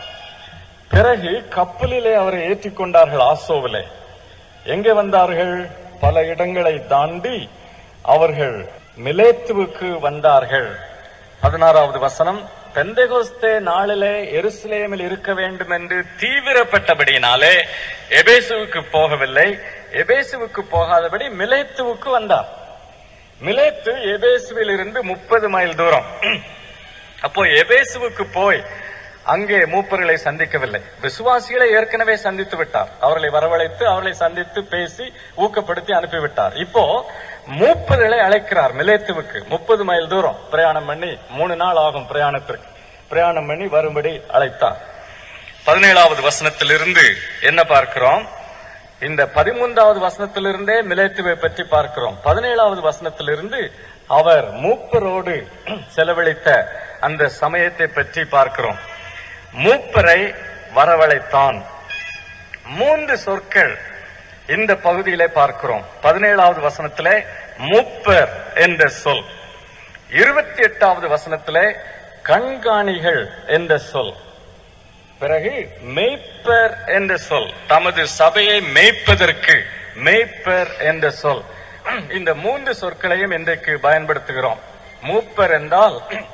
S2: பிறகு கப்பலிலே அவரை ஏற்றிக்கொண்டார்கள் ஆசோவிலே எங்கே வந்தார்கள் பல இடங்களை தாண்டி அவர்கள் மிலேத்துவுக்கு வந்தார்கள் பதினாறாவது வசனம் பெந்தெகோஸ்தே நாளிலே எருசலேமில் இருக்க வேண்டும் என்று தீவிரப்பட்டபடியினாலே எபேசுவுக்கு போகவில்லை எபேசுவுக்கு போகாதபடி மிலேத்துவுக்கு வந்தார் மிலேத்து எபேசுவில் இருந்து முப்பது மைல் தூரம் அப்போ எபேசுவுக்கு போய் அங்கே மூப்பர்களை சந்திக்கவில்லை விசுவாசிகளை ஏற்கனவே சந்தித்து விட்டார் அவர்களை வரவழைத்து அவர்களை சந்தித்து பேசி ஊக்கப்படுத்தி அனுப்பிவிட்டார் இப்போ மூப்பர்களை அழைக்கிறார் மிலேத்துவுக்கு முப்பது மைல் தூரம் பிரயாணம் பண்ணி மூணு நாள் ஆகும் பிரயாணத்திற்கு பிரயாணம் பண்ணி வரும்படி அழைத்தார் பதினேழாவது வசனத்திலிருந்து என்ன பார்க்கிறோம் இந்த பதிமூன்றாவது வசனத்திலிருந்தே மிலேத்துவை பற்றி பார்க்கிறோம் பதினேழாவது வசனத்திலிருந்து அவர் மூப்பரோடு செலவழித்த அந்த சமயத்தை பற்றி பார்க்கிறோம் மூப்பரை வரவழைத்தான் மூன்று சொற்கள் இந்த பகுதியிலே பார்க்கிறோம் பதினேழாவது வசனத்திலே மூப்பர் என்ற சொல் இருபத்தி எட்டாவது வசனத்திலே கண்காணிகள் என்ற சொல் பிறகு மெய்ப்பர் என்ற சொல் தமது சபையை மேய்ப்பதற்கு மெய்ப்பர் என்ற சொல் இந்த மூன்று சொற்களையும் இன்றைக்கு பயன்படுத்துகிறோம் மூப்பர் என்றால்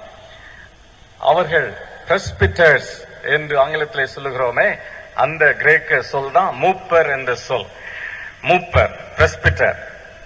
S2: அவர்கள் பிரஸ்பிட்டர்ஸ் என்று ஆங்கிலத்திலே சொல்லுகிறோமே அந்த கிரேக்க சொல் தான் மூப்பர் என்ற சொல் மூப்பர் பிரஸ்பிட்டர்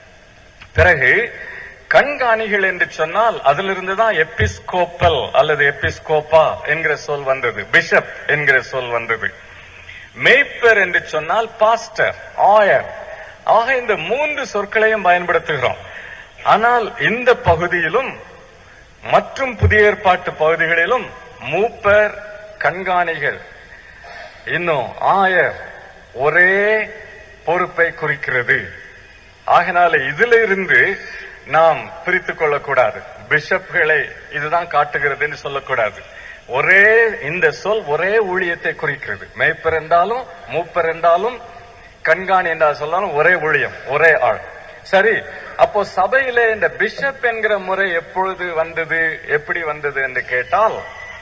S2: பிறகு கண்காணிகள் என்று சொன்னால் அதிலிருந்து தான் எபிஸ்கோப்பல் அல்லது எபிஸ்கோப்பா என்கிற சொல் வந்தது பிஷப் என்கிற சொல் வந்தது மேய்ப்பர் என்று சொன்னால் பாஸ்டர் ஆயர் ஆக இந்த மூன்று சொற்களையும் பயன்படுத்துகிறோம் ஆனால் இந்த பகுதியிலும் மற்றும் புதிய ஏற்பாட்டு பகுதிகளிலும் மூப்பர் கண்காணிகள் இன்னும் ஆயர் ஒரே பொறுப்பை குறிக்கிறது ஆகினால இதுல இருந்து நாம் பிரித்துக் கொள்ளக்கூடாது பிஷப்களை இதுதான் காட்டுகிறது என்று சொல்லக்கூடாது ஒரே இந்த சொல் ஒரே ஊழியத்தை குறிக்கிறது மேய்ப்பர் என்றாலும் மூப்பர் என்றாலும் கண்காணி என்றால் சொன்னாலும் ஒரே ஊழியம் ஒரே ஆள் சரி அப்போ சபையிலே இந்த பிஷப் என்கிற முறை எப்பொழுது வந்தது எப்படி வந்தது என்று கேட்டால்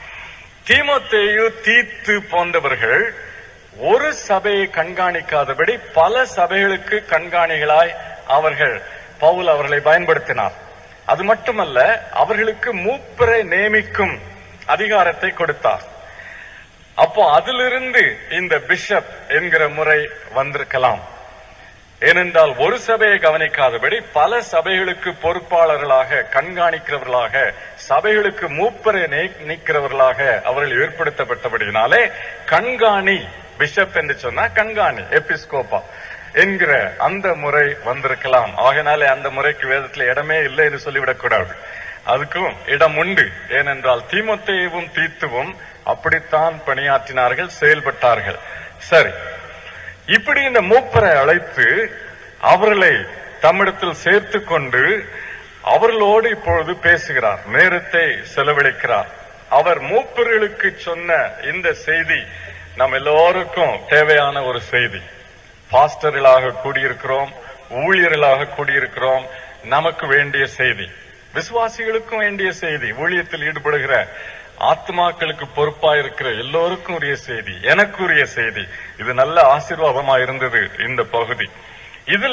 S2: தீமோத்தேயு தீத்து போன்றவர்கள் ஒரு சபையை கண்காணிக்காதபடி பல சபைகளுக்கு கண்காணிகளாய் அவர்கள் பவுல் அவர்களை பயன்படுத்தினார் அது மட்டுமல்ல அவர்களுக்கு மூப்பரை நியமிக்கும் அதிகாரத்தை கொடுத்தார் அப்போ அதிலிருந்து இந்த பிஷப் என்கிற முறை வந்திருக்கலாம் ஏனென்றால் ஒரு சபையை கவனிக்காதபடி பல சபைகளுக்கு பொறுப்பாளர்களாக கண்காணிக்கிறவர்களாக சபைகளுக்கு மூப்பரை நீ- நீக்கிறவர்களாக அவர்கள் ஏற்படுத்தப்பட்டபடியினாலே கண்காணி பிஷப் என்று சொன்னா கண்காணி எபிஸ்கோப்பா என்கிற அந்த முறை வந்திருக்கலாம் ஆகையினாலே அந்த முறைக்கு வேதத்துல இடமே இல்லை என்று சொல்லிவிடக் கூடாது அதுக்கும் இடம் உண்டு ஏனென்றால் தீமோத்தேயுவும் தீத்துவும் அப்படித்தான் பணியாற்றினார்கள் செயல்பட்டார்கள் சரி இப்படி இந்த மூப்பரை அழைத்து அவர்களை தம்மிடத்தில் சேர்த்து கொண்டு அவர்களோடு இப்பொழுது பேசுகிறார் நேரத்தை செலவழிக்கிறார் அவர் மூப்பர்களுக்கு சொன்ன இந்த செய்தி நம் எல்லோருக்கும் தேவையான ஒரு செய்தி பாஸ்டர்களாக கூடியிருக்கிறோம் ஊழியர்களாக கூடியிருக்கிறோம் நமக்கு வேண்டிய செய்தி விசுவாசிகளுக்கும் வேண்டிய செய்தி ஊழியத்தில் ஈடுபடுகிற ஆத்மாக்களுக்கு பொறுப்பா இருக்கிற எல்லோருக்கும் உரிய செய்தி எனக்கு உரிய செய்தி இது நல்ல ஆசீர்வாதமா இருந்தது இந்த பகுதி இதுல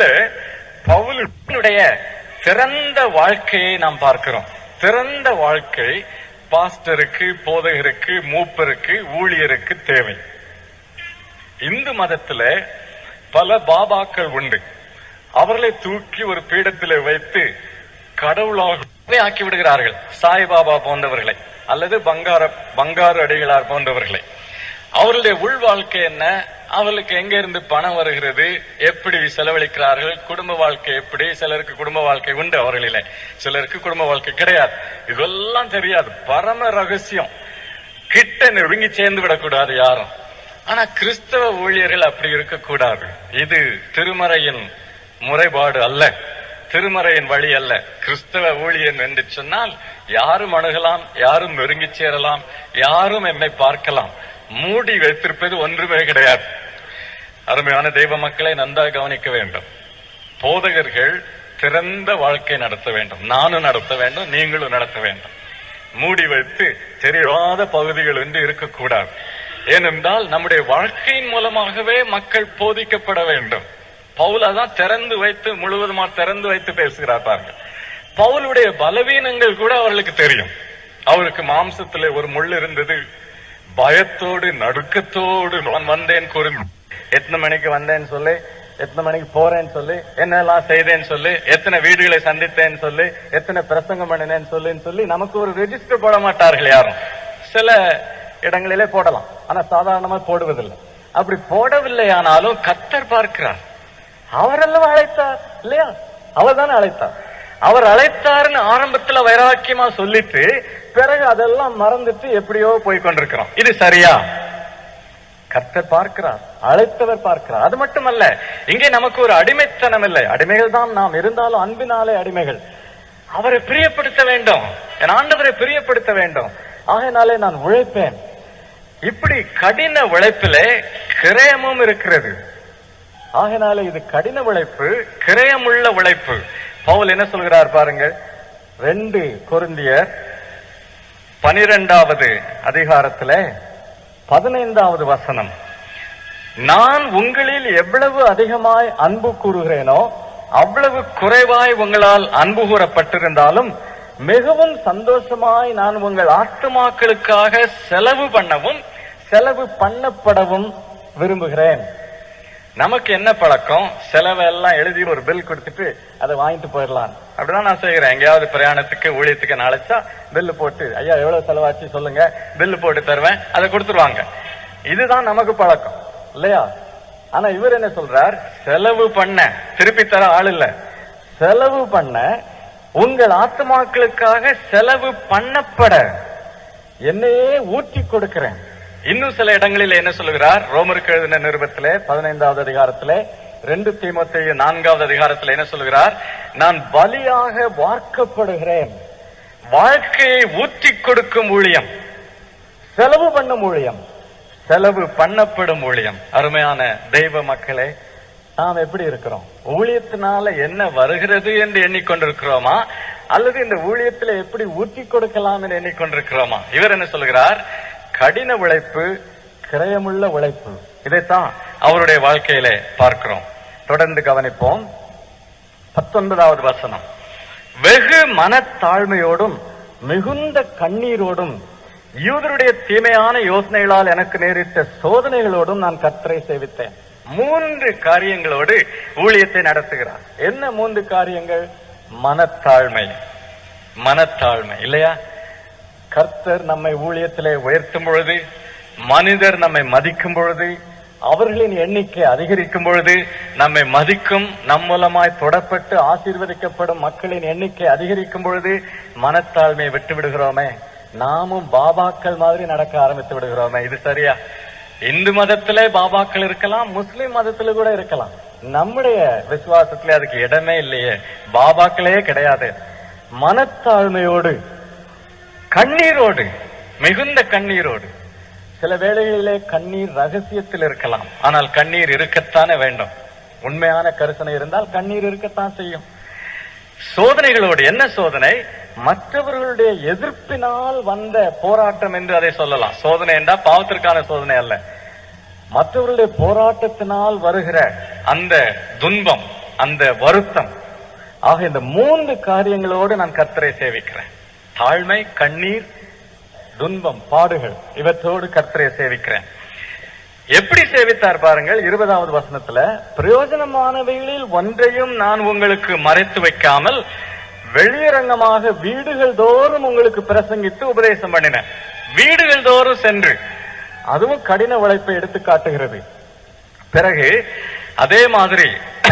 S2: பவுலுடைய திறந்த வாழ்க்கையை நாம் பார்க்கிறோம் திறந்த வாழ்க்கை பாஸ்டருக்கு போதகருக்கு மூப்பருக்கு ஊழியருக்கு தேவை இந்து மதத்துல பல பாபாக்கள் உண்டு அவர்களை தூக்கி ஒரு பீடத்திலே வைத்து கடவுளாகவே ஆக்கி விடுகிறார்கள் சாய்பாபா போன்றவர்களை அல்லது பங்கார பங்காரு அடிகளார் போன்றவர்களை அவர்களுடைய உள் வாழ்க்கை என்ன அவர்களுக்கு எங்க இருந்து பணம் வருகிறது எப்படி செலவழிக்கிறார்கள் குடும்ப வாழ்க்கை எப்படி சிலருக்கு குடும்ப வாழ்க்கை உண்டு அவர்களிலே சிலருக்கு குடும்ப வாழ்க்கை கிடையாது இதெல்லாம் தெரியாது பரம ரகசியம் கிட்ட நெருங்கி சேர்ந்து விடக்கூடாது யாரும் ஆனா கிறிஸ்தவ ஊழியர்கள் அப்படி இருக்கக்கூடாது இது திருமறையின் முறைபாடு அல்ல திருமறையின் வழி அல்ல கிறிஸ்தவ ஊழியன் என்று சொன்னால் யாரும் அணுகலாம் யாரும் நெருங்கி சேரலாம் யாரும் எம்மை பார்க்கலாம் மூடி வைத்திருப்பது ஒன்றுமே கிடையாது அருமையான தெய்வ மக்களை நன்றாக கவனிக்க வேண்டும் போதகர்கள் திறந்த வாழ்க்கை நடத்த வேண்டும் நானும் நடத்த வேண்டும் நீங்களும் நடத்த வேண்டும் மூடி வைத்து தெரியாத பகுதிகள் என்று இருக்கக்கூடாது ஏனென்றால் நம்முடைய வாழ்க்கையின் மூலமாகவே மக்கள் போதிக்கப்பட வேண்டும் பவுல் அதான் திறந்து வைத்து முழுவதுமா திறந்து வைத்து பேசுகிறார் பாருங்க பவுலுடைய பலவீனங்கள் கூட அவர்களுக்கு தெரியும் அவருக்கு மாம்சத்திலே ஒரு முள் இருந்தது பயத்தோடு நடுக்கத்தோடு நான் வந்தேன் கூறும் எத்தனை மணிக்கு வந்தேன்னு சொல்லி எத்தனை மணிக்கு போறேன்னு சொல்லி என்னெல்லாம் செய்தேன்னு சொல்லி எத்தனை வீடுகளை சந்தித்தேன்னு சொல்லி எத்தனை பிரசங்கம் பண்ணினேன்னு சொல்லின்னு சொல்லி நமக்கு ஒரு ரெஜிஸ்டர் போட மாட்டார்கள் யாரும் சில இடங்களிலே போடலாம் ஆனா சாதாரணமா போடுவதில்லை அப்படி போடவில்லை ஆனாலும் கத்தர் பார்க்கிறார் அவரெல்லாம் அழைத்தார் இல்லையா அவர் தானே அழைத்தார் அவர் அழைத்தாருன்னு ஆரம்பத்துல வைராக்கியமா சொல்லிட்டு பிறகு அதெல்லாம் மறந்துட்டு எப்படியோ போய் கொண்டிருக்கிறோம் இது சரியா கர்த்தர் பார்க்கிறார் அழைத்தவர் பார்க்கிறார் அது மட்டுமல்ல இங்கே நமக்கு ஒரு அடிமைத்தனம் இல்லை அடிமைகள் தான் நாம் இருந்தாலும் அன்பினாலே அடிமைகள் அவரை பிரியப்படுத்த வேண்டும் என் ஆண்டவரை பிரியப்படுத்த வேண்டும் ஆகையினாலே நான் உழைப்பேன் இப்படி கடின உழைப்பிலே கிரயமும் இருக்கிறது ஆகையினாலே இது கடின உழைப்பு கிரயமுள்ள உழைப்பு பவுல் என்ன சொல்கிறார் பாருங்க ரெண்டு கொருந்தியர் பனிரெண்டாவது அதிகாரத்திலே பதினைந்தாவது வசனம் நான் உங்களில் எவ்வளவு அதிகமாய் அன்பு கூறுகிறேனோ அவ்வளவு குறைவாய் உங்களால் அன்பு கூறப்பட்டிருந்தாலும் மிகவும் சந்தோஷமாய் நான் உங்கள் ஆத்துமாக்களுக்காக செலவு பண்ணவும் செலவு பண்ணப்படவும் விரும்புகிறேன் நமக்கு என்ன பழக்கம் செலவை எல்லாம் எழுதி ஒரு பில் கொடுத்துட்டு அதை வாங்கிட்டு போயிடலாம் அப்படிதான் நான் செய்கிறேன் எங்கேயாவது பிரயாணத்துக்கு ஊழியத்துக்கு நாளைச்சா பில்லு போட்டு ஐயா எவ்வளவு செலவாச்சு சொல்லுங்க பில்லு போட்டு தருவேன் அதை கொடுத்துருவாங்க இதுதான் நமக்கு பழக்கம் இல்லையா ஆனா இவர் என்ன சொல்றார் செலவு பண்ண திருப்பி தர ஆள் இல்ல செலவு பண்ண உங்கள் ஆத்மாக்களுக்காக செலவு பண்ணப்பட என்னையே ஊற்றி கொடுக்கிறேன் இன்னும் சில இடங்களில் என்ன சொல்லுகிறார் ரோமருக்கு எழுதின நிருபத்திலே பதினைந்தாவது அதிகாரத்திலே ரெண்டு தீமோத்தேயு நான்காவது அதிகாரத்தில் என்ன சொல்லுகிறார் நான் பலியாக வார்க்கப்படுகிறேன் வாழ்க்கையை ஊற்றி கொடுக்கும் ஊழியம் செலவு பண்ணும் ஊழியம் செலவு பண்ணப்படும் ஊழியம் அருமையான தெய்வ மக்களே நாம் எப்படி இருக்கிறோம் ஊழியத்தினால என்ன வருகிறது என்று எண்ணிக்கொண்டிருக்கிறோமா அல்லது இந்த ஊழியத்துல எப்படி ஊற்றி கொடுக்கலாம் என்று எண்ணிக்கொண்டிருக்கிறோமா இவர் என்ன சொல்கிறார் கடின உழைப்பு கிரயமுள்ள உழைப்பு இதைத்தான் அவருடைய வாழ்க்கையிலே பார்க்கிறோம் தொடர்ந்து கவனிப்போம் பத்தொன்பதாவது வசனம் வெகு மனத்தாழ்மையோடும் மிகுந்த கண்ணீரோடும் யூதருடைய தீமையான யோசனைகளால் எனக்கு நேரிட்ட சோதனைகளோடும் நான் கத்தரை சேவித்தேன் மூன்று காரியங்களோடு ஊழியத்தை நடத்துகிறார் என்ன மூன்று காரியங்கள் மனத்தாழ்மை மனத்தாழ்மை இல்லையா கர்த்தர் நம்மை ஊழியத்திலே உயர்த்தும் பொழுது மனிதர் நம்மை மதிக்கும் பொழுது அவர்களின் எண்ணிக்கை அதிகரிக்கும் பொழுது நம்மை மதிக்கும் நம் மூலமாய் தொடப்பட்டு ஆசீர்வதிக்கப்படும் மக்களின் எண்ணிக்கை அதிகரிக்கும் பொழுது மனத்தாழ்மையை விட்டு விடுகிறோமே நாமும் பாபாக்கள் மாதிரி நடக்க ஆரம்பித்து விடுகிறோமே இது சரியா இந்து மதத்திலே பாபாக்கள் இருக்கலாம் முஸ்லிம் மதத்துல கூட இருக்கலாம் நம்முடைய விசுவாசத்திலே அதுக்கு இடமே இல்லையே பாபாக்களே கிடையாது மனத்தாழ்மையோடு கண்ணீரோடு மிகுந்த கண்ணீரோடு சில வேளைகளிலே கண்ணீர் ரகசியத்தில் இருக்கலாம் ஆனால் கண்ணீர் இருக்கத்தானே வேண்டும் உண்மையான கரிசனை இருந்தால் கண்ணீர் இருக்கத்தான் செய்யும் சோதனைகளோடு என்ன சோதனை மற்றவர்களுடைய எதிர்ப்பினால் வந்த போராட்டம் என்று அதை சொல்லலாம் சோதனை என்றால் பாவத்திற்கான சோதனை அல்ல மற்றவர்களுடைய போராட்டத்தினால் வருகிற அந்த துன்பம் அந்த வருத்தம் ஆக இந்த மூன்று காரியங்களோடு நான் கர்த்தரை சேவிக்கிறேன் தாழ்மை கண்ணீர் துன்பம் பாடுகள் இவற்றோடு கர்த்தரை சேவிக்கிறேன் எப்படி சேவித்தார் பாருங்கள் இருபதாவது வசனத்துல பிரயோஜனமானவைகளில் ஒன்றையும் நான் உங்களுக்கு மறைத்து வைக்காமல் வெளியரங்கமாக வீடுகள் தோறும் உங்களுக்கு பிரசங்கித்து உபதேசம் பண்ணினேன் வீடுகள் தோறும் சென்று அதுவும் கடின உழைப்பை எடுத்து காட்டுகிறது பிறகு அதே மாதிரி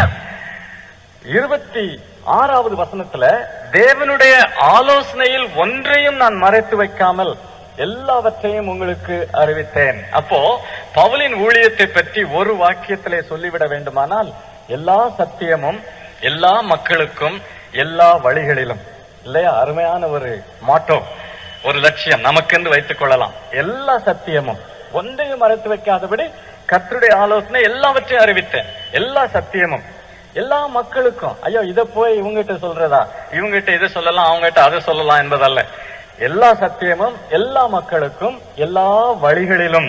S2: இருபத்தி ஆறாவது வசனத்துல தேவனுடைய ஆலோசனையில் ஒன்றையும் நான் மறைத்து வைக்காமல் எல்லாவற்றையும் உங்களுக்கு அறிவித்தேன் அப்போ பவுலின் ஊழியத்தை பற்றி ஒரு வாக்கியத்திலே சொல்லிவிட வேண்டுமானால் எல்லா சத்தியமும் எல்லா மக்களுக்கும் எல்லா வழிகளிலும் இல்லையா அருமையான ஒரு மாட்டோ ஒரு லட்சியம் நமக்கென்று வைத்துக் கொள்ளலாம் எல்லா சத்தியமும் ஒன்றையும் மறைத்து வைக்காதபடி கர்த்தருடைய ஆலோசனை எல்லாவற்றையும் அறிவித்தேன் எல்லா சத்தியமும் எல்லா மக்களுக்கும் ஐயோ இத போய் இவங்ககிட்ட சொல்றதா இவங்ககிட்ட இதை சொல்லலாம் அவங்ககிட்ட அதை சொல்லலாம் என்பதல்ல எல்லா சத்தியமும் எல்லா மக்களுக்கும் எல்லா வழிகளிலும்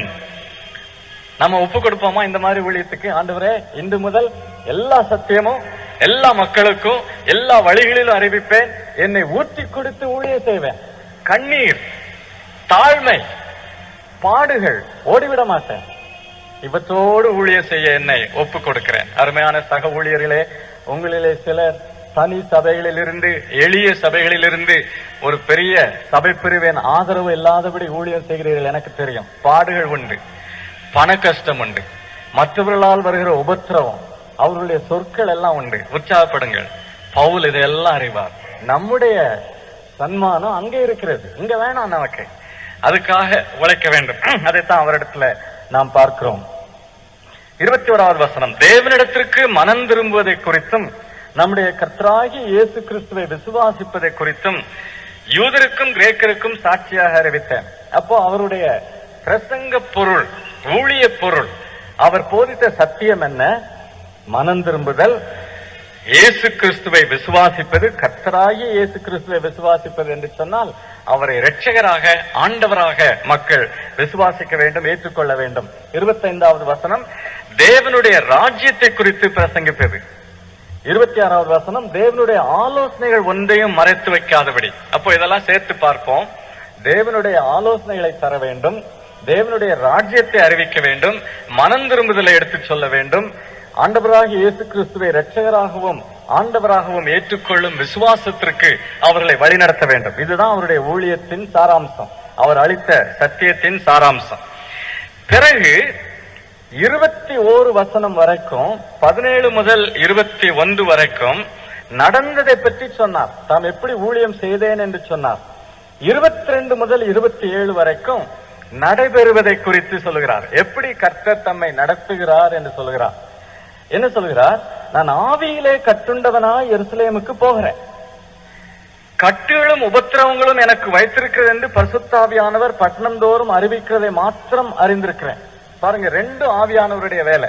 S2: நம்ம ஒப்பு கொடுப்போமா இந்த மாதிரி ஊழியத்துக்கு ஆண்டவரே இன்று முதல் எல்லா சத்தியமும் எல்லா மக்களுக்கும் எல்லா வழிகளிலும் அறிவிப்பேன் என்னை ஊற்றி கொடுத்து ஊழிய செய்வேன் கண்ணீர் தாழ்மை பாடுகள் ஓடிவிட மாட்டேன் இவற்றோடு ஊழியர் செய்ய என்னை ஒப்பு கொடுக்கிறேன் அருமையான சக ஊழியர்களே உங்களிலே சிலர் தனி சபைகளிலிருந்து எளிய சபைகளிலிருந்து ஒரு பெரிய சபை பிரிவின் ஆதரவு இல்லாதபடி ஊழியர் செய்கிறீர்கள் எனக்கு தெரியும் பாடுகள் உண்டு பண கஷ்டம் உண்டு மற்றவர்களால் வருகிற உபத்திரவம் அவர்களுடைய சொற்கள் எல்லாம் உண்டு உற்சாகப்படுங்கள் பவுல் இதையெல்லாம் அறிவார் நம்முடைய சன்மானம் அங்கே இருக்கிறது இங்க வேணாம் நமக்கு அதுக்காக உழைக்க வேண்டும் அதைத்தான் அவரிடத்துல நாம் பார்க்கிறோம் இருபத்தி ஓராவது வசனம் தேவனிடத்திற்கு மனம் திரும்புவதை குறித்தும் நம்முடைய கர்த்தராகி இயேசு கிறிஸ்துவை விசுவாசிப்பதை குறித்தும் யூதருக்கும் கிரேக்கருக்கும் சாட்சியாக அறிவித்தேன் அப்போ அவருடைய பிரசங்க பொருள் ஊழிய பொருள் அவர் போதித்த சத்தியம் என்ன மனம் திரும்புதல் இயேசு கிறிஸ்துவை விசுவாசிப்பது கர்த்தராகிய இயேசு கிறிஸ்துவை விசுவாசிப்பது என்று சொன்னால் அவரை இரட்சகராக ஆண்டவராக மக்கள் விசுவாசிக்க வேண்டும் ஏற்றுக்கொள்ள வேண்டும் இருபத்தைந்தாவது வசனம் தேவனுடைய ராஜ்யத்தை குறித்து பிரசங்கிப்பது இருபத்தி ஆறாவது வசனம் தேவனுடைய ஆலோசனைகள் ஒன்றையும் மறைத்து வைக்காதபடி அப்போ இதெல்லாம் சேர்த்து பார்ப்போம் தேவனுடைய ஆலோசனைகளை தர வேண்டும் தேவனுடைய ராஜ்யத்தை அறிவிக்க வேண்டும் மனம் திரும்புதலை எடுத்துச் சொல்ல வேண்டும் ஆண்டவராகிய இயேசு கிறிஸ்துவை இரட்சகராகவும் ஆண்டவராகவும் ஏற்றுக்கொள்ளும் விசுவாசத்திற்கு அவர்களை வழிநடத்த வேண்டும் இதுதான் அவருடைய ஊழியத்தின் சாராம்சம் அவர் அளித்த சத்தியத்தின் சாராம்சம் பிறகு இருபத்தி ஓரு வசனம் வரைக்கும் பதினேழு முதல் இருபத்தி ஒன்று வரைக்கும் நடந்ததை பற்றி சொன்னார் தாம் எப்படி ஊழியம் செய்தேன் என்று சொன்னார் இருபத்தி ரெண்டு முதல் இருபத்தி ஏழு வரைக்கும் நடைபெறுவதை குறித்து சொல்லுகிறார் எப்படி கர்த்தர் தம்மை நடத்துகிறார் என்று சொல்லுகிறார் என்ன சொல்லுகிறார் நான் ஆவியிலே கட்டுண்டவனாய் எருசலேமுக்கு போகிறேன் கட்டுகளும் உபத்திரவங்களும் எனக்கு வைத்திருக்கிறது என்று பரிசுத்தாவியானவர் பட்டணந்தோறும் அறிவிக்கிறதை மாத்திரம் அறிந்திருக்கிறேன் பாருங்க ரெண்டு ஆவியானவருடைய வேலை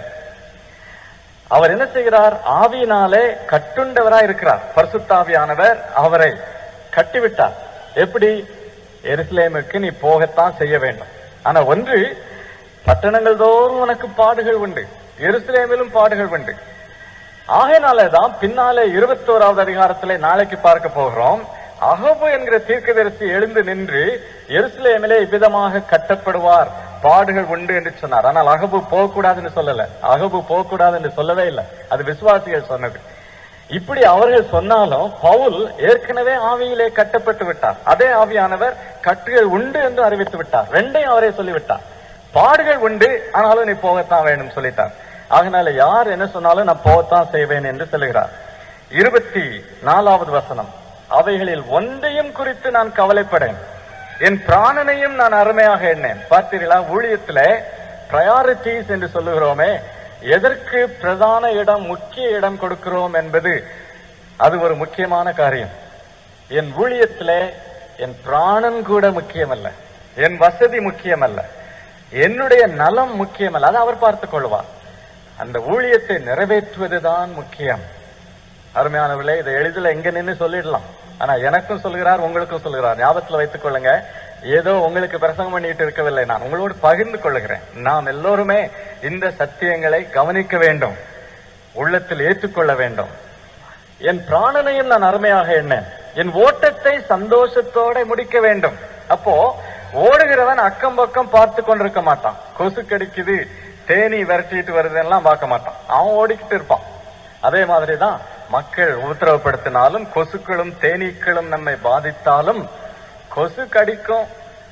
S2: அவர் என்ன செய்கிறார் ஆவியினாலே கட்டுண்டவராய் இருக்கிறார் பரிசுத்தாவியானவர் அவரை கட்டிவிட்டார் எப்படி எருசலேமுக்கு நீ போகத்தான் செய்ய வேண்டும் ஆனா ஒன்று பட்டணங்கள் தோறும் உனக்கு பாடுகள் உண்டு எருசலேமிலும் பாடுகள் உண்டு ஆகையினாலேதான் பின்னாலே இருபத்தோராவது அதிகாரத்திலே நாளைக்கு பார்க்க போகிறோம் அகபு என்கிற தீர்க்கதரிசி எழுந்து நின்று எருசலேமிலே இவ்விதமாக கட்டப்படுவார் பாடுகள் உண்டு என்று சொன்னார் ஆனால் அகபு போகக்கூடாதுன்னு சொல்லல அகபு போகக்கூடாது என்று சொல்லவே இல்லை அது விசுவாசிகள் சொன்னது இப்படி அவர்கள் சொன்னாலும் பவுல் ஏற்கனவே ஆவியிலே கட்டப்பட்டு விட்டார் அதே ஆவியானவர் கட்டுகள் உண்டு என்று அறிவித்து விட்டார் ரெண்டையும் அவரே சொல்லிவிட்டார் பாடுகள் உண்டு ஆனாலும் நீ போகத்தான் வேண்டும் சொல்லிட்டார் ஆகினால யார் என்ன சொன்னாலும் நான் போகத்தான் செய்வேன் என்று சொல்லுகிறார் இருபத்தி நாலாவது வசனம் அவைகளில் ஒன்றையும் குறித்து நான் கவலைப்படேன் என் பிராணனையும் நான் அருமையாக எண்ணேன் பார்த்தீர்களா ஊழியத்துல ப்ரையாரிட்டிஸ் என்று சொல்லுகிறோமே எதற்கு பிரதான இடம் முக்கிய இடம் கொடுக்கிறோம் என்பது அது ஒரு முக்கியமான காரியம் என் ஊழியத்திலே என் பிராணன் கூட முக்கியமல்ல என் வசதி முக்கியமல்ல என்னுடைய நலம் முக்கியமல்ல அதை அவர் பார்த்துக் கொள்வார் அந்த ஊழியத்தை நிறைவேற்றுவதுதான் முக்கியம் அருமையானவர்களே இதை எளிதில் எங்க நின்னு சொல்லிடலாம் ஆனா எனக்கும் சொல்கிறார் உங்களுக்கும் சொல்கிறார் ஞாபகத்துல வைத்துக் கொள்ளுங்க ஏதோ உங்களுக்கு பிரசங்கம் பண்ணிட்டு இருக்கவில்லை நான் உங்களோடு பகிர்ந்து கொள்ளுகிறேன் நாம் எல்லோருமே இந்த சத்தியங்களை கவனிக்க வேண்டும் உள்ளத்தில் ஏற்றுக்கொள்ள வேண்டும் என் பிராணனையும் நான் அருமையாக எண்ணேன் என் ஓட்டத்தை சந்தோஷத்தோட முடிக்க வேண்டும் அப்போ ஓடுகிறவன் அக்கம் பக்கம் பார்த்து கொண்டிருக்க மாட்டான் கொசு கடிக்குது தேனி விரட்டிட்டு வருதுன்னெல்லாம் பார்க்க மாட்டான் அவன் ஓடிக்கிட்டு இருப்பான் அதே மாதிரிதான் மக்கள் உத்தரவுப்படுத்தினாலும் கொசுக்களும் தேனீக்களும் நம்மை பாதித்தாலும் கொசு கடிக்கும்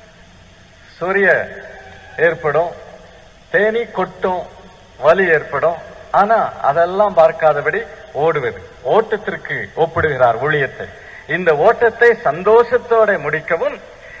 S2: சூரிய ஏற்படும் தேனி கொட்டும் வலி ஏற்படும் ஆனா அதெல்லாம் பார்க்காதபடி ஓடுவது ஓட்டத்திற்கு ஒப்பிடுகிறார் ஊழியத்தை இந்த ஓட்டத்தை சந்தோஷத்தோட முடிக்கவும்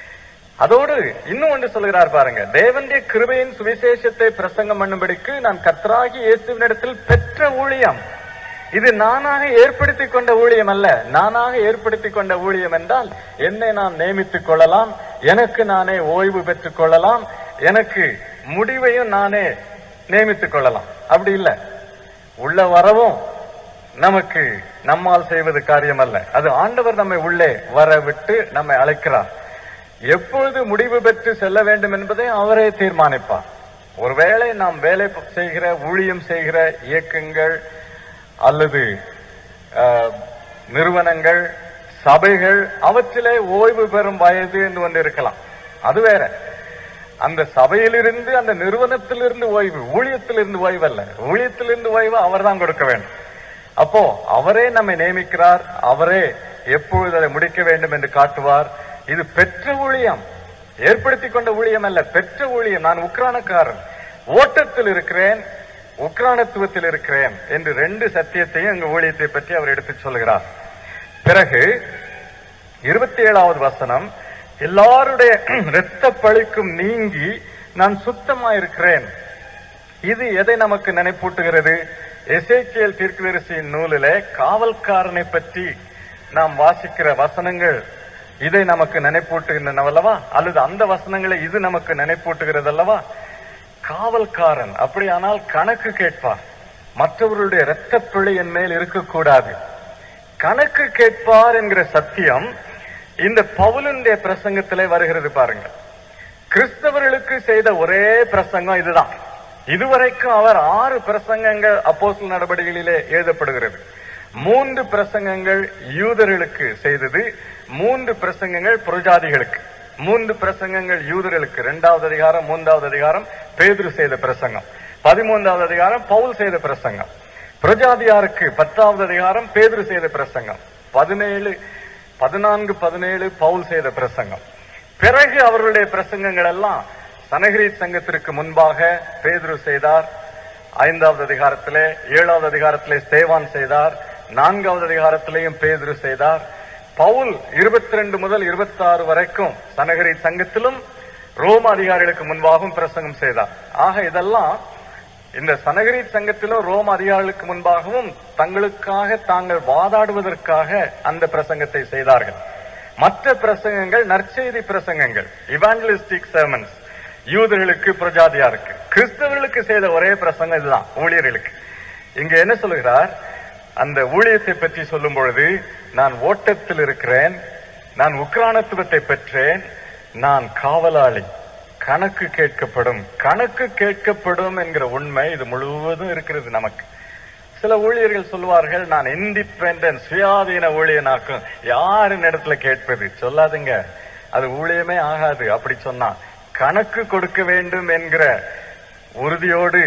S2: அதோடு இன்னும் ஒன்று சொல்கிறார் பாருங்க தேவனுடைய கிருபையின் சுவிசேஷத்தை பிரசங்கம் பண்ணும்படிக்கு நான் கர்த்தராகி இயேசுவினிடத்தில் பெற்ற ஊழியம் இது நானாக ஏற்படுத்திக் கொண்ட ஊழியம் அல்ல நானாக ஏற்படுத்திக் கொண்ட ஊழியம் என்றால் என்னை நான் நியமித்துக் கொள்ளலாம் எனக்கு நானே ஓய்வு பெற்றுக் கொள்ளலாம் எனக்கு முடிவையும் நானே நியமித்துக் கொள்ளலாம் அப்படி இல்லை உள்ள வரவும் நமக்கு நம்மால் செய்வது காரியம் அல்ல அது ஆண்டவர் நம்மை உள்ளே வர விட்டு நம்மை அழைக்கிறார் எப்பொழுது முடிவு பெற்று செல்ல வேண்டும் என்பதை அவரே தீர்மானிப்பார் ஒருவேளை நாம் வேலை செய்கிற ஊழியம் செய்கிற இயக்கங்கள் அல்லது அஹ், நிறுவனங்கள் சபைகள் அவற்றிலே ஓய்வு பெறும் வயது என்று ஒன்று இருக்கலாம் அது வேற அந்த சபையிலிருந்து அந்த நிறுவனத்திலிருந்து ஓய்வு ஊழியத்திலிருந்து ஓய்வு அல்ல ஊழியத்திலிருந்து ஓய்வு அவர்தான் கொடுக்க வேண்டும் அப்போ அவரே நம்மை நியமிக்கிறார் அவரே எப்பொழுது அதை முடிக்க வேண்டும் என்று காட்டுவார் இது பெற்ற ஊழியம் ஏற்படுத்திக் கொண்ட ஊழியம் அல்ல பெற்ற ஊழியம் நான் உக்ரானக்காரன் ஓட்டத்தில் இருக்கிறேன் உக்ரானத்துவத்தில் இருக்கிறேன் என்று ரெண்டு சத்தியத்தையும் எங்க ஊழியத்தை பற்றி அவர் எடுத்துச் சொல்கிறார் பிறகு இருபத்தி ஏழாவது வசனம் எல்லாருடைய இரத்த பழிக்கும் நீங்கி நான் சுத்தமா இருக்கிறேன் இது எதை நமக்கு நினைப்பூட்டுகிறது எசேக்கியேல் தீர்க்கதரிசியின் நூலிலே காவல்காரனை பற்றி நாம் வாசிக்கிற வசனங்கள் இதை நமக்கு நினைப்பூட்டுகின்றன அல்லவா அல்லது அந்த வசனங்களை இது நமக்கு நினைப்பூட்டுகிறது அல்லவா காவல்காரன் அப்படியானால் கணக்கு கேட்பார் மற்றவர்களுடைய இரத்த பிழை என் மேல் இருக்கக்கூடாது கணக்கு கேட்பார் என்கிற சத்தியம் இந்த பவுலுடைய பிரசங்கத்திலே வருகிறது பாருங்க கிறிஸ்தவர்களுக்கு செய்த ஒரே பிரசங்கம் இதுதான் இதுவரைக்கும் அவர் ஆறு பிரசங்கங்கள் அப்போஸ்தல நடவடிக்கைகளிலே எழுதப்படுகிறது மூன்று பிரசங்கங்கள் யூதர்களுக்கு செய்தது மூன்று பிரசங்கங்கள் புரஜாதிகளுக்கு மூன்று பிரசங்கங்கள் யூதர்களுக்கு இரண்டாவது அதிகாரம் மூன்றாவது அதிகாரம் பேதுரு செய்த பிரசங்கம் பதிமூன்றாவது அதிகாரம் பவுல் செய்த பிரசங்கம் பிரஜாதியாருக்கு பத்தாவது அதிகாரம் பேதுரு செய்த பிரசங்கம் பதினேழு பதினான்கு பதினேழு பவுல் செய்த பிரசங்கம் பிறகு அவர்களுடைய பிரசங்கங்கள் எல்லாம் சனகிரீத் சங்கத்திற்கு முன்பாக பேதுரு செய்தார் ஐந்தாவது அதிகாரத்திலே ஏழாவது அதிகாரத்திலே ஸ்தேவான் செய்தார் நான்காவது அதிகாரத்திலேயும் பேதுரு செய்தார் பவுல் இருபத்தி ரெண்டு முதல் இருபத்தி ஆறு வரைக்கும் சனகரி சங்கத்திலும் ரோம அதிகாரிகளுக்கு முன்பாகவும் பிரசங்கம் செய்தார் ஆக இதெல்லாம் இந்த சனகரி சங்கத்திலும் ரோம அதிகாரிகளுக்கு முன்பாகவும் தங்களுக்காக தாங்கள் வாதாடுவதற்காக அந்த பிரசங்கத்தை செய்தார்கள் மற்ற பிரசங்கங்கள் நற்செய்தி பிரசங்கங்கள் இவாஞ்சலிஸ்டிக் sermons யூதர்களுக்கு பிரஜாதியாருக்கு கிறிஸ்தவர்களுக்கு செய்த ஒரே பிரசங்கம் இதுதான் ஊழியர்களுக்கு இங்க என்ன சொல்லுகிறார் அந்த ஊழியத்தை பற்றி சொல்லும் பொழுது நான் ஓட்டத்தில் இருக்கிறேன் நான் உக்ரானத்துவத்தை பெற்றேன் நான் காவலாளி கணக்கு கேட்கப்படும் கணக்கு கேட்கப்படும் என்கிற உண்மை இது முழுவதும் இருக்கிறது நமக்கு சில ஊழியர்கள் சொல்லுவார்கள் நான் இண்டிபெண்டன்ட் சுயாதீன ஊழியனாக்கும் யாரின் இடத்துல கேட்பது சொல்லாதுங்க அது ஊழியமே ஆகாது அப்படி சொன்னா கணக்கு கொடுக்க வேண்டும் என்கிற உறுதியோடு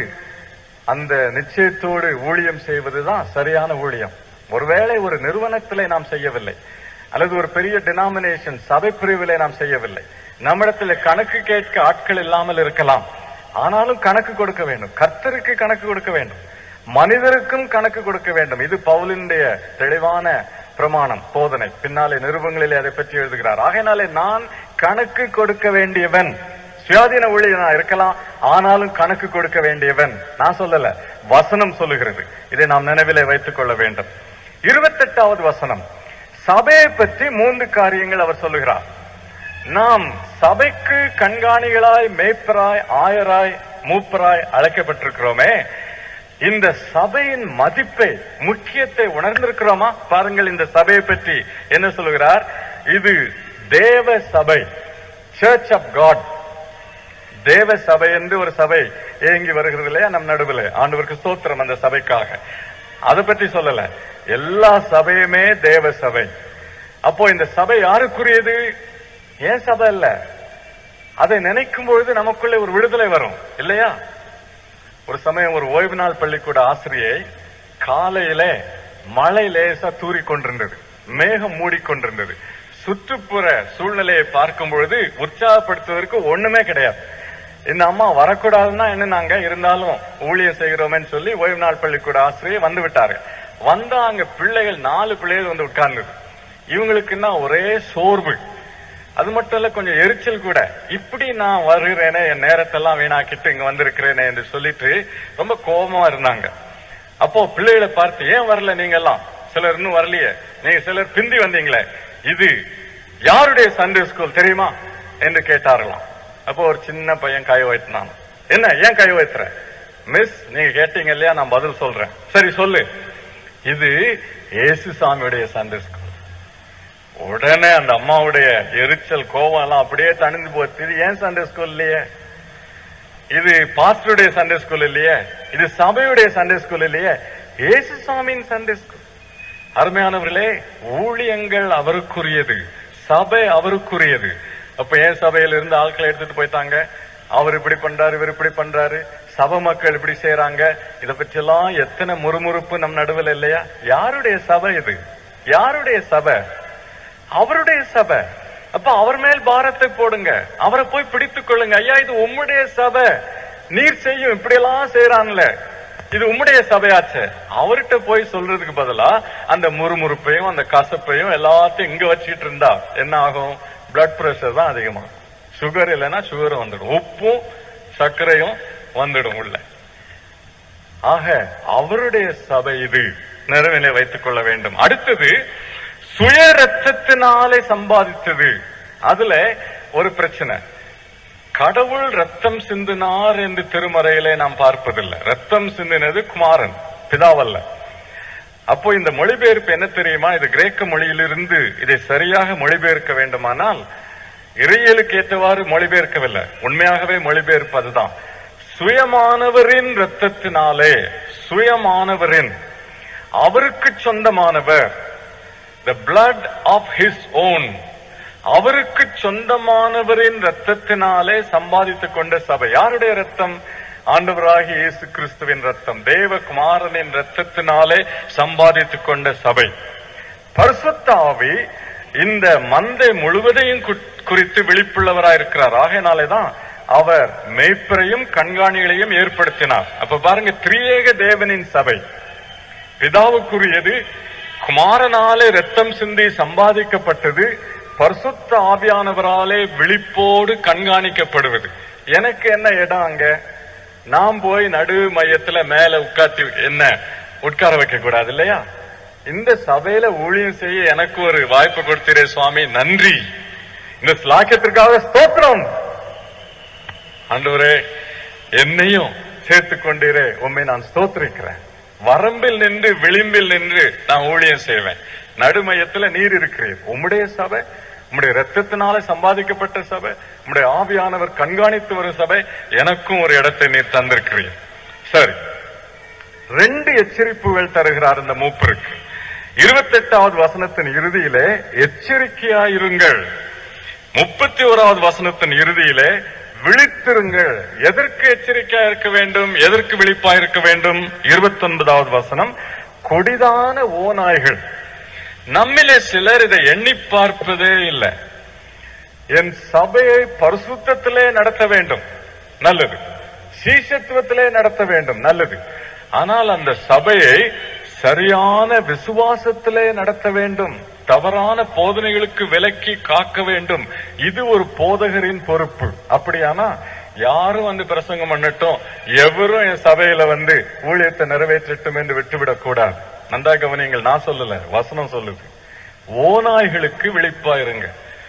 S2: அந்த நிச்சயத்தோடு ஊழியம் செய்வதுதான் சரியான ஊழியம் ஒருவேளை ஒரு நிறுவனத்திலே நாம் செய்யவில்லை அல்லது ஒரு பெரிய டினாமினேஷன் சபை பிரிவிலே நாம் செய்யவில்லை நம்மிடத்தில் கணக்கு கேட்க ஆட்கள் இல்லாமல் இருக்கலாம் ஆனாலும் கணக்கு கொடுக்க வேண்டும் கர்த்தருக்கு கணக்கு கொடுக்க வேண்டும் மனிதருக்கும் கணக்கு கொடுக்க வேண்டும் இது பவுலினுடைய தெளிவான பிரமாணம் போதனை பின்னாலே நிருபங்களிலே அதை பற்றி எழுதுகிறார் ஆகையினாலே நான் கணக்கு கொடுக்க வேண்டியவன் சுயாதீன ஊழியனா இருக்கலாம் ஆனாலும் கணக்கு கொடுக்க வேண்டியவன் நான் சொல்லல வசனம் சொல்லுகிறது இதை நாம் நினைவிலே வைத்துக் கொள்ள வேண்டும் இருபத்தெட்டாவது வசனம் சபையை பற்றி மூன்று காரியங்கள் அவர் சொல்லுகிறார் நாம் சபைக்கு கண்காணிகளாய் மேய்ப்பராய் ஆயராய் மூப்பராய் அழைக்கப்பட்டிருக்கிறோமே இந்த சபையின் மதிப்பை முக்கியத்தை உணர்ந்திருக்கிறோமா பாருங்கள் இந்த சபையை பற்றி என்ன சொல்லுகிறார் இது தேவ சபை சர்ச் ஆஃப் காட் தேவ சபை என்று ஒரு சபை ஏங்கி வருகிறது இல்லையா நம் நடுவில் ஆண்டவருக்கு ஸ்தோத்திரம் அந்த சபைக்காக அதை பற்றி சொல்லல எல்லா சபையுமே தேவ சபை அப்போ இந்த சபை யாருக்குரியது ஏன் சபை இல்ல அதை நினைக்கும் பொழுது நமக்குள்ளே ஒரு விடுதலை வரும் இல்லையா ஒரு சமயம் ஒரு ஓய்வு நாள் பள்ளிக்கூட ஆசிரியை காலையிலே மழை லேசா தூறி கொண்டிருந்தது மேகம் மூடிக்கொண்டிருந்தது சுற்றுப்புற சூழ்நிலையை பார்க்கும் பொழுது உற்சாகப்படுத்துவதற்கு ஒண்ணுமே கிடையாது இந்த அம்மா வரக்கூடாதுன்னா என்ன நாங்க இருந்தாலும் ஊழியம் செய்கிறோமேன்னு சொல்லி ஓய்வு நாள் பள்ளிக்கூட ஆசிரியை வந்து விட்டாரு வந்தா அங்க பிள்ளைகள் நாலு பிள்ளைகள் வந்து உட்கார்ந்தது இவங்களுக்குன்னா ஒரே சோர்வு அது மட்டும் இல்ல கொஞ்சம் எரிச்சல் கூட இப்படி நான் வருகிறேனே என் நேரத்தெல்லாம் வீணாக்கிட்டு இங்க வந்திருக்கிறேனே என்று சொல்லிட்டு ரொம்ப கோபமா இருந்தாங்க அப்போ பிள்ளைகளை பார்த்து ஏன் வரல நீங்க எல்லாம் சிலர் இன்னும் வரலையே நீங்க சிலர் பிந்தி வந்தீங்களே இது யாருடைய சண்டே ஸ்கூல் தெரியுமா என்று கேட்டார்களாம் அப்போ ஒரு சின்ன பையன் கை வைத்தினான் என்ன ஏன் கை வைத்துற மிஸ் நீங்க கேட்டீங்க இல்லையா நான் பதில் சொல்றேன் சரி சொல்லு இது இயேசு சாமியுடைய சண்டே ஸ்கூல் உடனே அந்த அம்மாவுடைய எரிச்சல் கோபம் எல்லாம் அப்படியே தணிந்து போச்சு இது ஏன் சண்டே ஸ்கூல் இல்லையே இது பாஸ்டருடைய சண்டே ஸ்கூல் இல்லையே இது சபையுடைய சண்டே ஸ்கூல் இல்லையே இயேசு சாமியின் சண்டே ஸ்கூல் அருமையானவர்களே ஊழியங்கள் அவருக்குரியது சபை அவருக்குரியது அப்ப ஏன் சபையில இருந்து ஆட்களை எடுத்துட்டு போயிட்டாங்க அவர் இப்படி பண்றாரு இவர் இப்படி பண்றாரு சபை மக்கள் இப்படி செய்யறாங்க இத பற்றி எல்லாம் எத்தனை முறுமுறுப்பு நம் நடுவில் இல்லையா யாருடைய சபை இது யாருடைய சபை அவருடைய சபை அப்ப அவர் மேல் பாரத்தை போடுங்க அவரை போய் பிடித்துக் கொள்ளுங்க ஐயா இது உம்முடைய சபை நீர் செய்யும் இப்படி எல்லாம் செய்யறான்ல இது உம்முடைய சபையாச்சே அவர்கிட்ட போய் சொல்றதுக்கு பதிலா அந்த முறுமுறுப்பையும் அந்த கசப்பையும் எல்லாத்தையும் இங்க வச்சிட்டு இருந்தா என்ன ஆகும் பிளட் பிரஷர் தான் அதிகமாகும் சுகர் இல்லைன்னா சுகரும் வந்துடும் உப்பும் சர்க்கரையும் வந்துடும் உள்ள ஆக அவருடைய சபை இது நிறைவினை வைத்துக் கொள்ள வேண்டும் அடுத்தது சுய ரத்தத்தினாலே சம்பாதித்தது அதுல ஒரு பிரச்சனை கடவுள் ரத்தம் சிந்தினார் என்று திருமறையிலே நாம் பார்ப்பதில்லை ரத்தம் சிந்தினது குமாரன் பிதாவல்ல அப்போ இந்த மொழிபெயர்ப்பு என்ன தெரியுமா இது கிரேக்க மொழியிலிருந்து இதை சரியாக மொழிபெயர்க்க வேண்டுமானால் இறையியலுக்கு ஏற்றவாறு மொழிபெயர்க்கவில்லை உண்மையாகவே மொழிபெயர்ப்பு அதுதான் சுயமானவரின் ரத்தத்தினாலே சுயமானவரின் அவருக்கு சொந்தமானவர் the blood of his own அவருக்கு சொந்தமானவரின் ரத்தத்தினாலே சம்பாதித்துக் கொண்ட சபை யாருடைய ரத்தம் ஆண்டவராகிய இயேசு கிறிஸ்துவின் ரத்தம் தேவகுமாரனின் ரத்தத்தினாலே சம்பாதித்துக் கொண்ட சபை பரிசுத்த ஆவி இந்த மந்தை முழுவதையும் கு- குறித்து விழிப்புள்ளவராயிருக்கிறார் ஆகையினாலேதான் அவர் மெய்ப்பரையும் கண்காணிகளையும் ஏற்படுத்தினார் அப்ப பாருங்க திரியேக தேவனின் சபை பிதாவுக்குரியது குமாரனாலே ரத்தம் சிந்தி சம்பாதிக்கப்பட்டது பரிசுத்த ஆவியானவராலே விழிப்போடு கண்காணிக்கப்படுவது எனக்கு என்ன இடம் அங்க நாம் போய் நடு மையத்துல மேல உட்காத்தி என்ன உட்கார வைக்க கூடாது இல்லையா இந்த சபையில ஊழியம் செய்ய எனக்கு ஒரு வாய்ப்பு கொடுத்தீரே சுவாமி நன்றி இந்த ஸ்லாக்கியத்திற்காக ஸ்தோத்திரம் ஆண்டவரே என்னையும் சேர்த்துக் கொண்டீரே உண்மை நான் ஸ்தோத்திரிக்கிறேன் வரம்பில் நின்று விளிம்பில் நின்று நான் ஊழியம் செய்வேன் நடுமையத்துல நீர் இருக்கிறீர் உம்முடைய சபை உம்முடைய ரத்தத்தினால சம்பாதிக்கப்பட்ட சபை உம்முடைய ஆவியானவர் கண்காணித்து வரும் சபை எனக்கும் ஒரு இடத்தை நீர் தந்திருக்கிறீர் சரி ரெண்டு எச்சரிப்புகள் தருகிறார் இந்த மூப்பருக்கு இருபத்தி எட்டாவது வசனத்தின் இறுதியிலே எச்சரிக்கையாயிருங்கள் முப்பத்தி ஓராவது வசனத்தின் இறுதியிலே விழித்திருங்கள் எதற்கு எச்சரிக்கையா இருக்க வேண்டும் எதற்கு விழிப்பா இருக்க வேண்டும் இருபத்தி ஒன்பதாவது வசனம் கொடிதான ஓநாய்கள் நம்மிலே சிலர் இதை எண்ணி பார்ப்பதே இல்லை என் சபையை பரிசுத்தத்திலே நடத்த வேண்டும் நல்லது சீசத்துவத்திலே நடத்த வேண்டும் நல்லது ஆனால் அந்த சபையை சரியான விசுவாசத்திலே நடத்த வேண்டும் தவறான போதனைகளுக்கு விலக்கி காக்க வேண்டும் இது ஒரு போதகரின் பொறுப்பு அப்படியானா யாரும் வந்து பிரசங்கம் பண்ணட்டும் எவரும் என் சபையில வந்து ஊழியத்தை நிறைவேற்றட்டும் என்று விட்டுவிடக் கூடாது நன்றா கவனியங்கள் நான் சொல்லல வசனம் சொல்லுது ஓநாய்களுக்கு விழிப்பாயிருங்க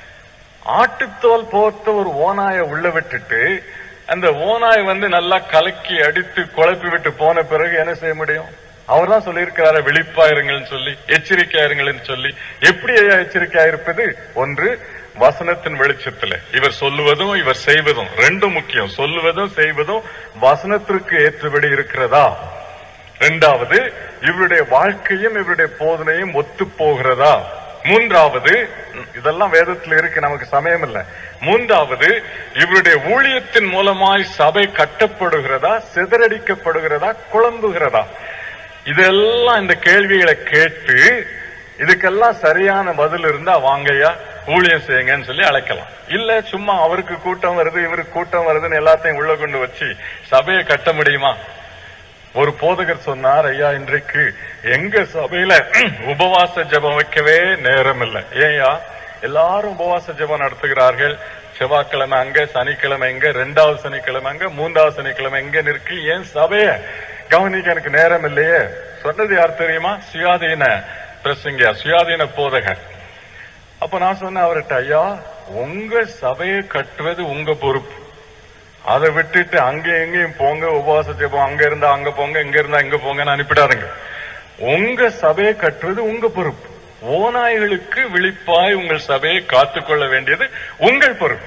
S2: ஆட்டுத்தோல் போர்த்த ஒரு ஓநாயை உள்ள விட்டுட்டு அந்த ஓநாய் வந்து நல்லா கலக்கி அடித்து குழப்பி விட்டு போன பிறகு என்ன செய்ய முடியும் அவர் தான் சொல்லியிருக்கிறாரு விழிப்பாயிருங்கள்னு சொல்லி எச்சரிக்கையாயிருங்கள்னு சொல்லி எப்படி ஐயா எச்சரிக்கையா இருப்பது ஒன்று வசனத்தின் வெளிச்சத்துல இவர் சொல்லுவதும் இவர் செய்வதும் ரெண்டும் முக்கியம் சொல்லுவதும் செய்வதும் வசனத்திற்கு ஏற்றபடி இருக்கிறதா இரண்டாவது இவருடைய வாழ்க்கையும் இவருடைய போதனையும் ஒத்து போகிறதா மூன்றாவது இதெல்லாம் வேதத்தில் இருக்கு நமக்கு சமயம் இல்ல மூன்றாவது இவருடைய ஊழியத்தின் மூலமாய் சபை கட்டப்படுகிறதா சிதறடிக்கப்படுகிறதா குழம்புகிறதா இதெல்லாம் இந்த கேள்விகளை கேட்டு இதுக்கெல்லாம் சரியான பதில் இருந்தா வாங்கய்யா ஊழியம் செய்யுங்கன்னு சொல்லி அழைக்கலாம் இல்ல சும்மா அவருக்கு கூட்டம் வருது இவருக்கு கூட்டம் வருதுன்னு எல்லாத்தையும் உள்ள கொண்டு வச்சு சபையை கட்ட முடியுமா ஒரு போதகர் சொன்னார் ஐயா இன்றைக்கு எங்க சபையில உபவாச ஜெபம் வைக்கவே நேரம் இல்லை ஏன்யா எல்லாரும் உபவாச ஜெபம் நடத்துகிறார்கள் செவ்வாய்க்கிழமை அங்க சனிக்கிழமை எங்க ரெண்டாவது சனிக்கிழமை அங்க மூன்றாவது சனிக்கிழமை எங்க நிற்கு ஏன் சபைய கவனிக்க எனக்கு நேரம் இல்லையே சொன்னது யார் தெரியுமா சுயாதீன பிரசங்கியா சுயாதீன போதகர் அப்ப நான் சொன்னேன் அவர்கிட்ட ஐயா உங்க சபையை கட்டுவது உங்க பொறுப்பு அதை விட்டுட்டு அங்க எங்கேயும் போங்க உபவாச ஜெபம் அங்க இருந்தா அங்க போங்க இங்க இருந்தா இங்க போங்கன்னு அனுப்பிடாருங்க உங்க சபையை கட்டுறது உங்க பொறுப்பு ஓநாய்களுக்கு விழிப்பாய் உங்கள் சபையை காத்துக்கொள்ள வேண்டியது உங்கள் பொறுப்பு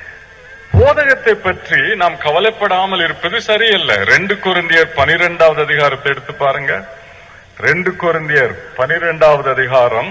S2: போதகத்தை பற்றி நாம் கவலைப்படாமல் இருப்பது சரியல்ல ரெண்டு கொரிந்தியர் பனிரெண்டாவது அதிகாரத்தை எடுத்து பாருங்க ரெண்டு கொரிந்தியர் பனிரெண்டாவது அதிகாரம்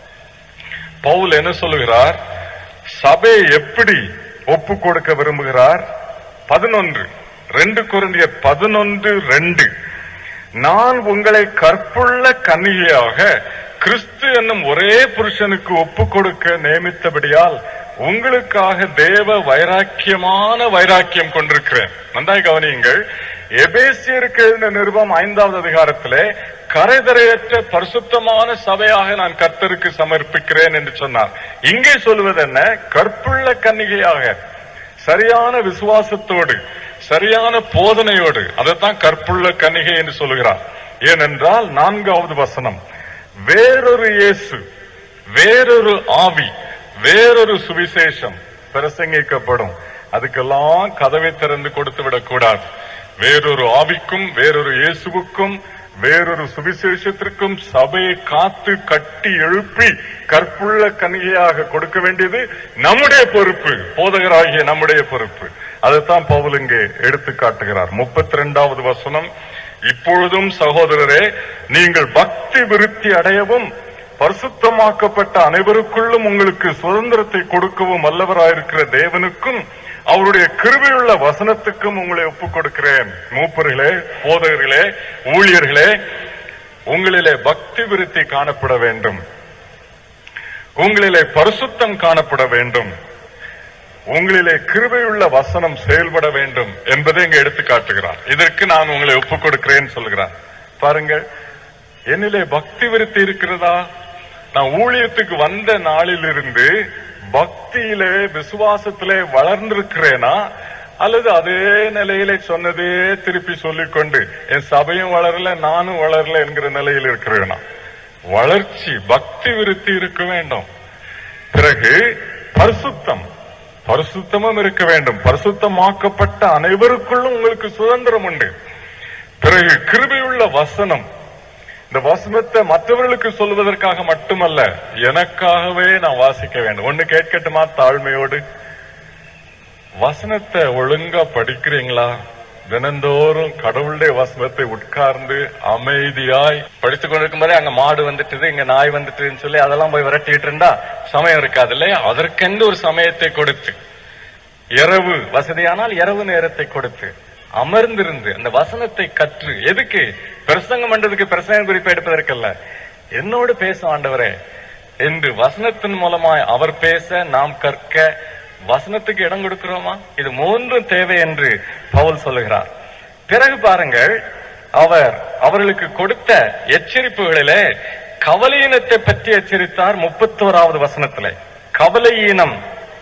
S2: பவுல் என்ன சொல்லுகிறார் சபையை எப்படி ஒப்பு கொடுக்க விரும்புகிறார் பதினொன்று ரெண்டு குருந்தியர் பதினொன்று ரெண்டு நான் உங்களை கற்புள்ள கன்னிகையாக கிறிஸ்து என்னும் ஒரே புருஷனுக்கு ஒப்பு கொடுக்க நியமித்தபடியால் உங்களுக்காக தேவ வைராக்கியமான வைராக்கியம் கொண்டிருக்கிறேன் நன்றாய் கவனியுங்கள் எபேசியருக்கு எழுதின நிருபம் ஐந்தாவது அதிகாரத்திலே கரைதரையற்ற பரிசுத்தமான சபையாக நான் கர்த்தருக்கு சமர்ப்பிக்கிறேன் என்று சொன்னார் இங்கே சொல்வது என்ன கற்புள்ள கன்னிகையாக சரியான விசுவாசத்தோடு சரியான போதனையோடு அதைத்தான் கற்புள்ள கன்னிகை என்று சொல்லுகிறார் ஏனென்றால் நான்காவது வசனம் வேறொரு இயேசு வேறொரு ஆவி வேறொரு சுவிசேஷம் பிரசங்கிக்கப்படும் அதுக்கெல்லாம் கதவை திறந்து கொடுத்து விடக்கூடாது வேறொரு ஆவிக்கும் வேறொரு இயேசுவுக்கும் வேறொரு சுவிசேஷத்திற்கும் சபையை காத்து கட்டி எழுப்பி கற்புள்ள கன்னிகையாக கொடுக்க வேண்டியது நம்முடைய பொறுப்பு போதகராகிய நம்முடைய பொறுப்பு அதைத்தான் பவுல் இங்கே எடுத்து காட்டுகிறார் முப்பத்தி ரெண்டாவது வசனம்
S3: இப்பொழுதும் சகோதரரே நீங்கள் பக்தி விருத்தி அடையவும் பரிசுத்தமாக்கப்பட்ட அனைவருக்குள்ளும் உங்களுக்கு சுதந்திரத்தை கொடுக்கவும் வல்லவராயிருக்கிற தேவனுக்கும் அவருடைய கிருபையுள்ள வசனத்துக்கும் உங்களை ஒப்புக் கொடுக்கிறேன் மூப்பர்களே போதகர்களே ஊழியர்களே உங்களிலே பக்தி விருத்தி காணப்பட வேண்டும் உங்களிலே பரிசுத்தம் காணப்பட வேண்டும் உங்களிலே கிருபையுள்ள வசனம் செயல்பட வேண்டும் என்பதை இங்க எடுத்து காட்டுகிறார் இதற்கு நான் உங்களை ஒப்புக் கொடுக்கிறேன் சொல்கிறார் பாருங்கள் என்னிலே பக்தி விருத்தி இருக்கிறதா நான் ஊழியத்துக்கு வந்த நாளிலிருந்து பக்தியிலே விசுவாசத்திலே வளர்ந்திருக்கிறேனா அல்லது அதே நிலையிலே சொன்னதே திருப்பி சொல்லிக்கொண்டு என் சபையும் வளரல நானும் வளரல என்கிற நிலையில் இருக்கிறேனா வளர்ச்சி பக்தி விருத்தி இருக்க வேண்டும் பிறகு பரிசுத்தம் பரிசுத்தமும் இருக்க வேண்டும் பரிசுத்தமாக்கப்பட்ட அனைவருக்குள்ளும் உங்களுக்கு சுதந்திரம் உண்டு பிறகு கிருபையுள்ள வசனம் இந்த வசனத்தை மற்றவர்களுக்கு சொல்வதற்காக மட்டுமல்ல எனக்காகவே நான் வாசிக்க வேண்டும் ஒண்ணு கேட்கட்டுமா தாழ்மையோடு வசனத்தை ஒழுங்கா படிக்கிறீங்களா தினந்தோறும் கடவுளுடைய வசனத்தை உட்கார்ந்து அமைதியாய்
S2: படித்துக் கொண்டிருக்கும் போதே அங்க மாடு வந்துட்டது இங்க நாய் வந்துட்டுன்னு சொல்லி அதெல்லாம் போய் விரட்டிட்டு இருந்தா சமயம் இருக்காது இல்லையா அதற்கென்று ஒரு சமயத்தை கொடுத்து இரவு வசதியானால் இரவு நேரத்தை கொடுத்து அமர்ந்திருந்து அந்த வசனத்தை கற்று எதுக்கு பிரசங்கம் பண்றதுக்கு பிரசங்க குறிப்பு எடுப்பதற்கல்ல என்னோடு பேசும் ஆண்டவரே என்று வசனத்தின் மூலமாய் அவர் பேச நாம் கற்க வசனத்துக்கு இடம் கொடுக்கிறோமா இது மூன்றும் தேவை என்று பவுல் சொல்லுகிறார் பிறகு பாருங்கள் அவர் அவர்களுக்கு கொடுத்த எச்சரிப்புகளிலே கவலையினத்தை பற்றி எச்சரித்தார் முப்பத்தோராவது வசனத்திலே கவலையீனம்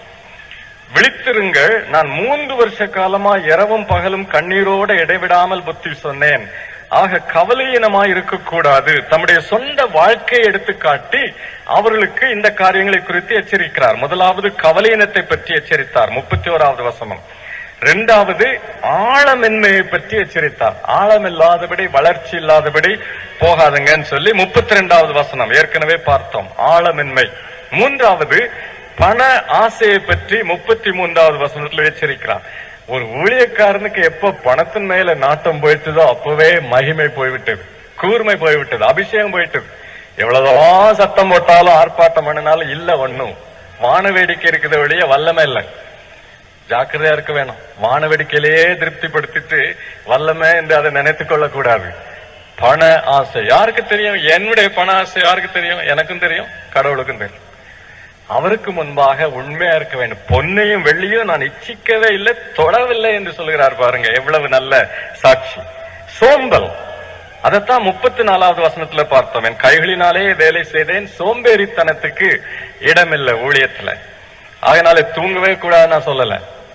S2: விழித்திருங்கள் நான் மூன்று வருஷ காலமா இரவும் பகலும் கண்ணீரோட இடைவிடாமல் புத்தி சொன்னேன் ஆக கவலையினமாய் இருக்கக்கூடாது தம்முடைய சொந்த வாழ்க்கையை எடுத்து காட்டி அவர்களுக்கு இந்த காரியங்களை குறித்து எச்சரிக்கிறார் முதலாவது கவலையினத்தை பற்றி எச்சரித்தார் முப்பத்தி ஓராவது வசனம் இரண்டாவது ஆழமின்மையை பற்றி எச்சரித்தார் ஆழம் இல்லாதபடி வளர்ச்சி இல்லாதபடி போகாதுங்கன்னு சொல்லி முப்பத்தி ரெண்டாவது வசனம் ஏற்கனவே பார்த்தோம் ஆழமின்மை மூன்றாவது பண ஆசையை பற்றி முப்பத்தி மூன்றாவது வசனத்தில் எச்சரிக்கிறார் ஒரு ஊழியக்காரனுக்கு எப்ப பணத்தின் மேல நாட்டம் போயிட்டதோ அப்பவே மகிமை போய்விட்டது கூர்மை போய்விட்டது அபிஷேகம் போயிட்டது எவ்வளவுதான் சத்தம் போட்டாலும் ஆர்ப்பாட்டம் பண்ணினாலும் இல்ல ஒண்ணும் வான வேடிக்கை இருக்குது வெளியே வல்லமை இல்லை ஜாக்கிரதையா இருக்க வேணும் வான வேடிக்கையிலேயே திருப்திப்படுத்திட்டு வல்லமை என்று அதை நினைத்துக் கொள்ளக்கூடாது பண ஆசை யாருக்கு தெரியும் என்னுடைய பண ஆசை யாருக்கு தெரியும் எனக்கும் தெரியும் கடவுளுக்கும் தெரியும் அவருக்கு முன்பாக உண்மையா இருக்க வேண்டும் பொன்னையும் வெள்ளியும் நான் இச்சிக்கவே இல்லை தொடவில்லை என்று சொல்கிறார் பாருங்க எவ்வளவு நல்ல சாட்சி சோம்பல் அதைத்தான் முப்பத்தி நாலாவது வசனத்துல பார்த்தோம் என் கைகளினாலே வேலை செய்தேன் சோம்பேறித்தனத்துக்கு இடமில்லை ஊழியத்துல அதனால தூங்கவே கூடாது நான் சொல்லல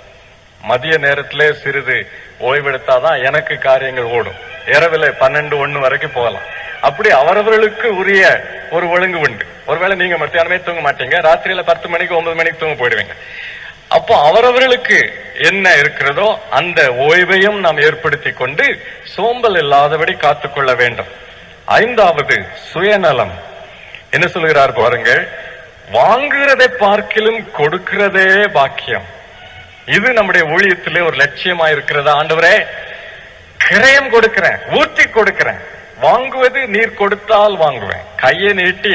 S2: மதிய நேரத்திலே சிறிது ஓய்வெடுத்தாதான் எனக்கு காரியங்கள் ஓடும் இரவில பன்னெண்டு ஒண்ணு வரைக்கும் போகலாம் அப்படி அவரவர்களுக்கு உரிய ஒரு ஒழுங்கு உண்டு ஒருவேளை நீங்க மத்தியானமே தூங்க மாட்டீங்க ராத்திரியில பத்து மணிக்கு ஒன்பது மணிக்கு தூங்க போயிடுவீங்க அப்போ அவரவர்களுக்கு என்ன இருக்கிறதோ அந்த ஓய்வையும் நாம் ஏற்படுத்தி கொண்டு சோம்பல் இல்லாதபடி காத்துக்கொள்ள வேண்டும் ஐந்தாவது சுயநலம் என்ன சொல்கிறார் பாருங்கள் வாங்குகிறதை பார்க்கிலும் கொடுக்கிறதே பாக்கியம் இது நம்முடைய ஊழியத்திலே ஒரு லட்சியமா இருக்கிறதா ஆண்டவரே கிரயம் கொடுக்கிறேன் ஊற்றி கொடுக்கிறேன் வாங்குவது நீர் கொடுத்தால் வாங்குவேன் கையை நீட்டி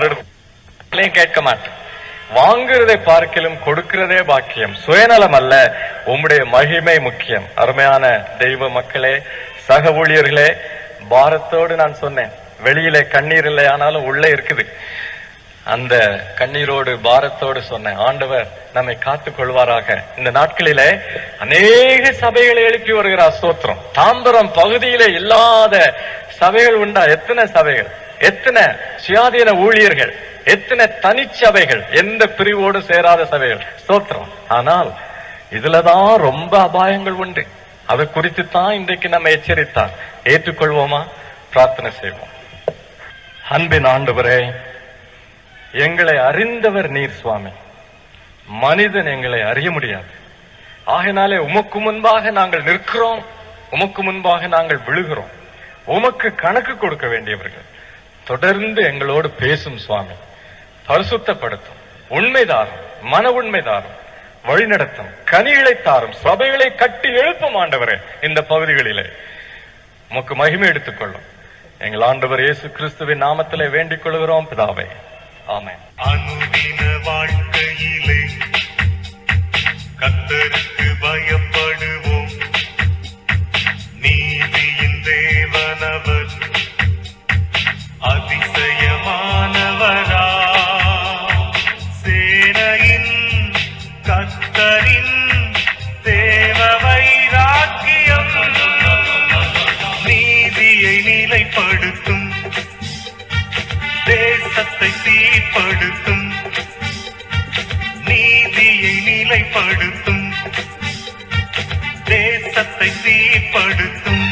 S2: யாரும் கேட்க மாட்டேன் வாங்குறதை பார்க்கிலும் கொடுக்கிறதே பாக்கியம் சுயநலம் அல்ல உம்முடைய மகிமை முக்கியம் அருமையான தெய்வ மக்களே சக ஊழியர்களே பாரத்தோடு நான் சொன்னேன் வெளியிலே கண்ணீர் இல்லை ஆனாலும் உள்ளே இருக்குது அந்த கண்ணீரோடு பாரத்தோடு சொன்னேன் ஆண்டவர் நம்மை காத்துக் கொள்வாராக இந்த நாட்களிலே அநேக சபைகளை எழுப்பி வருகிறார் ஸ்தோத்திரம் தாம்பரம் பகுதியிலே இல்லாத சபைகள் உண்டா எத்தனை சபைகள் எத்தனை சுயாதீன ஊழியர்கள் எத்தனை தனிச்சபைகள் எந்த பிரிவோடு சேராத சபைகள் ஸ்தோத்திரம் ஆனால் இதுலதான் ரொம்ப அபாயங்கள் உண்டு அதை குறித்து தான் இன்றைக்கு நம்ம எச்சரித்தார் ஏற்றுக்கொள்வோமா பிரார்த்தனை செய்வோம் அன்பின் ஆண்டவரே எங்களை அறிந்தவர் நீர் சுவாமி மனிதன் எங்களை அறிய முடியாது ஆகினாலே உமக்கு முன்பாக நாங்கள் நிற்கிறோம் உமக்கு முன்பாக நாங்கள் விழுகிறோம் உமக்கு கணக்கு கொடுக்க வேண்டியவர்கள் தொடர்ந்து எங்களோடு பேசும் சுவாமி பரிசுத்தப்படுத்தும் உண்மைதாரும் மன உண்மைதாரும் வழிநடத்தும் கனிகளை தாரும் சபைகளை கட்டி எழுப்பும் ஆண்டவரே இந்த பகுதிகளிலே உமக்கு மகிமை எடுத்துக்கொள்ளும் எங்கள் ஆண்டவர் இயேசு கிறிஸ்துவின் நாமத்திலே வேண்டிக் கொள்கிறோம் பிதாவே ஆமென்
S1: அனுதின வாழ்க்கையிலே கத்தருக்கு பயப்படுவோம் நீதியின் தேவனவர் அதிசயமானவரா சேனையின் கத்தரின் தேவ வைராக்கியம் நீதியை நிலைப்படுத்தும் தேசத்தை சீர்படுத்தும் நீதியை நிலைப்படுத்தும் தேசத்தை சீர்படுத்தும்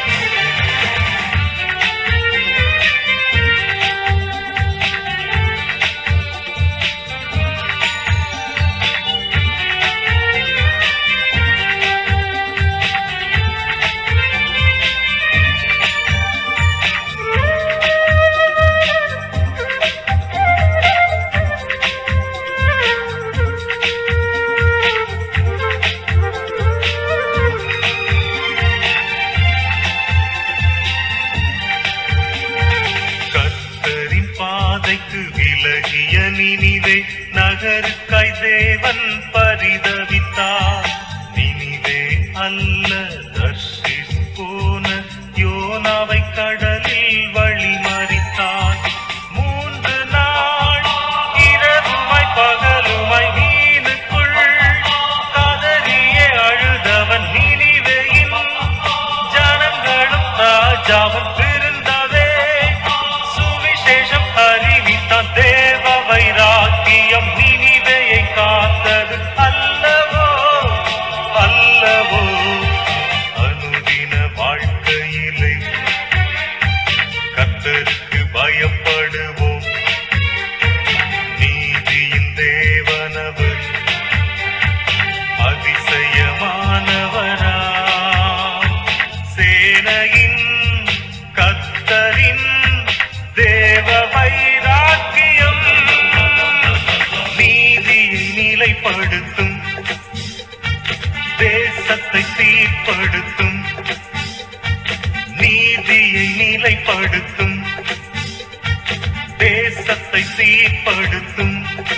S1: கர்த்தரின் பாதைக்கு விலகிய நினிவே நகருக்காய் தேவன் பரிதவித்தார் நினிவே அல்ல தர்ஷிஸ் போன யோனாவை கடலில் வழிமறித்தார் மூன்று நாள் இரவுமாய் பகலுமாய் மீனுக்குள் கதறியே அழுதவன் நினிவேயின் ஜனங்களும் ராஜாவும் திருந்தவே சுவிசேஷம் அறிவித்தான் தேவ வைராக்கியம் நினிவையை காத்தது அல்லவோ அல்லவோ அனுதின வாழ்க்கையிலே கத்தருக்கு பயப்படுவோம் நீதியின் தேவனவர் அதிசயமானவரா சேனையின் கத்தரின் தேவ வைராக்கியம் நீதியை நிலைப்படுத்தும் தேசத்தை சீர்படுத்தும் நீதியை நிலைப்படுத்தும் தேசத்தை சீர்படுத்தும்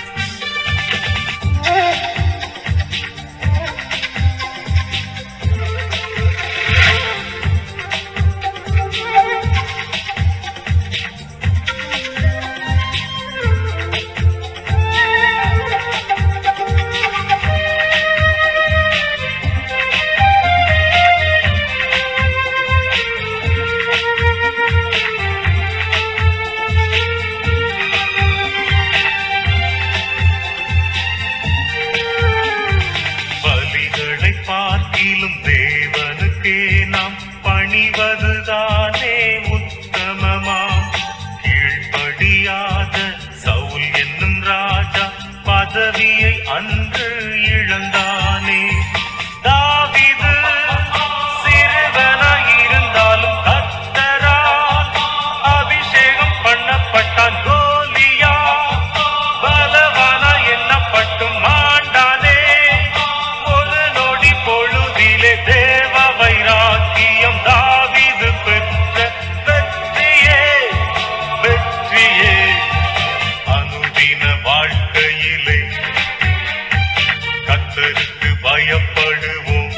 S1: பலிகளை பார்க்கிலும் தேவனுக்கே நாம் பணிவதுதானே உத்தமமாம் கீழ்ப்படியாத சவுல் என்னும் ராஜா பதவியை அன்று இழந்தானே தாவீது சிறுவனாய் இருந்தாலும் கர்த்தரால் அபிஷேகம் பண்ணப்பட்டான் கோலியா பலவானா எண்ணப்பட்டும் மாண்டானே ஒரு நொடி பொழுதிலே தேவ வைராக்கியம் தாவீது பெற்ற வெற்றியே வெற்றியே அனுதின வாழ்க்கையிலே கத்தருக்கு பயப்படுவோம்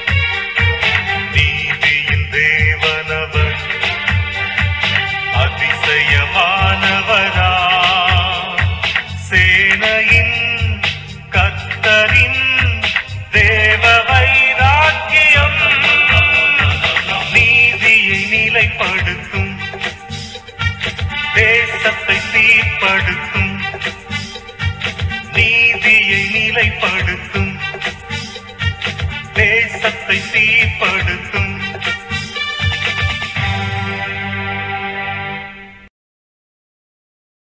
S1: நீதியின் தேவனவர் அதிசயமானவரா சேனையின் கத்தரின் தேவ வைராக்கியம் நீதியை நிலைப்படுத்தும் தேசத்தை சீர்படுத்தும் நீதியை நிலைப்படுத்தும் தேசத்தை சீர்படுத்தும்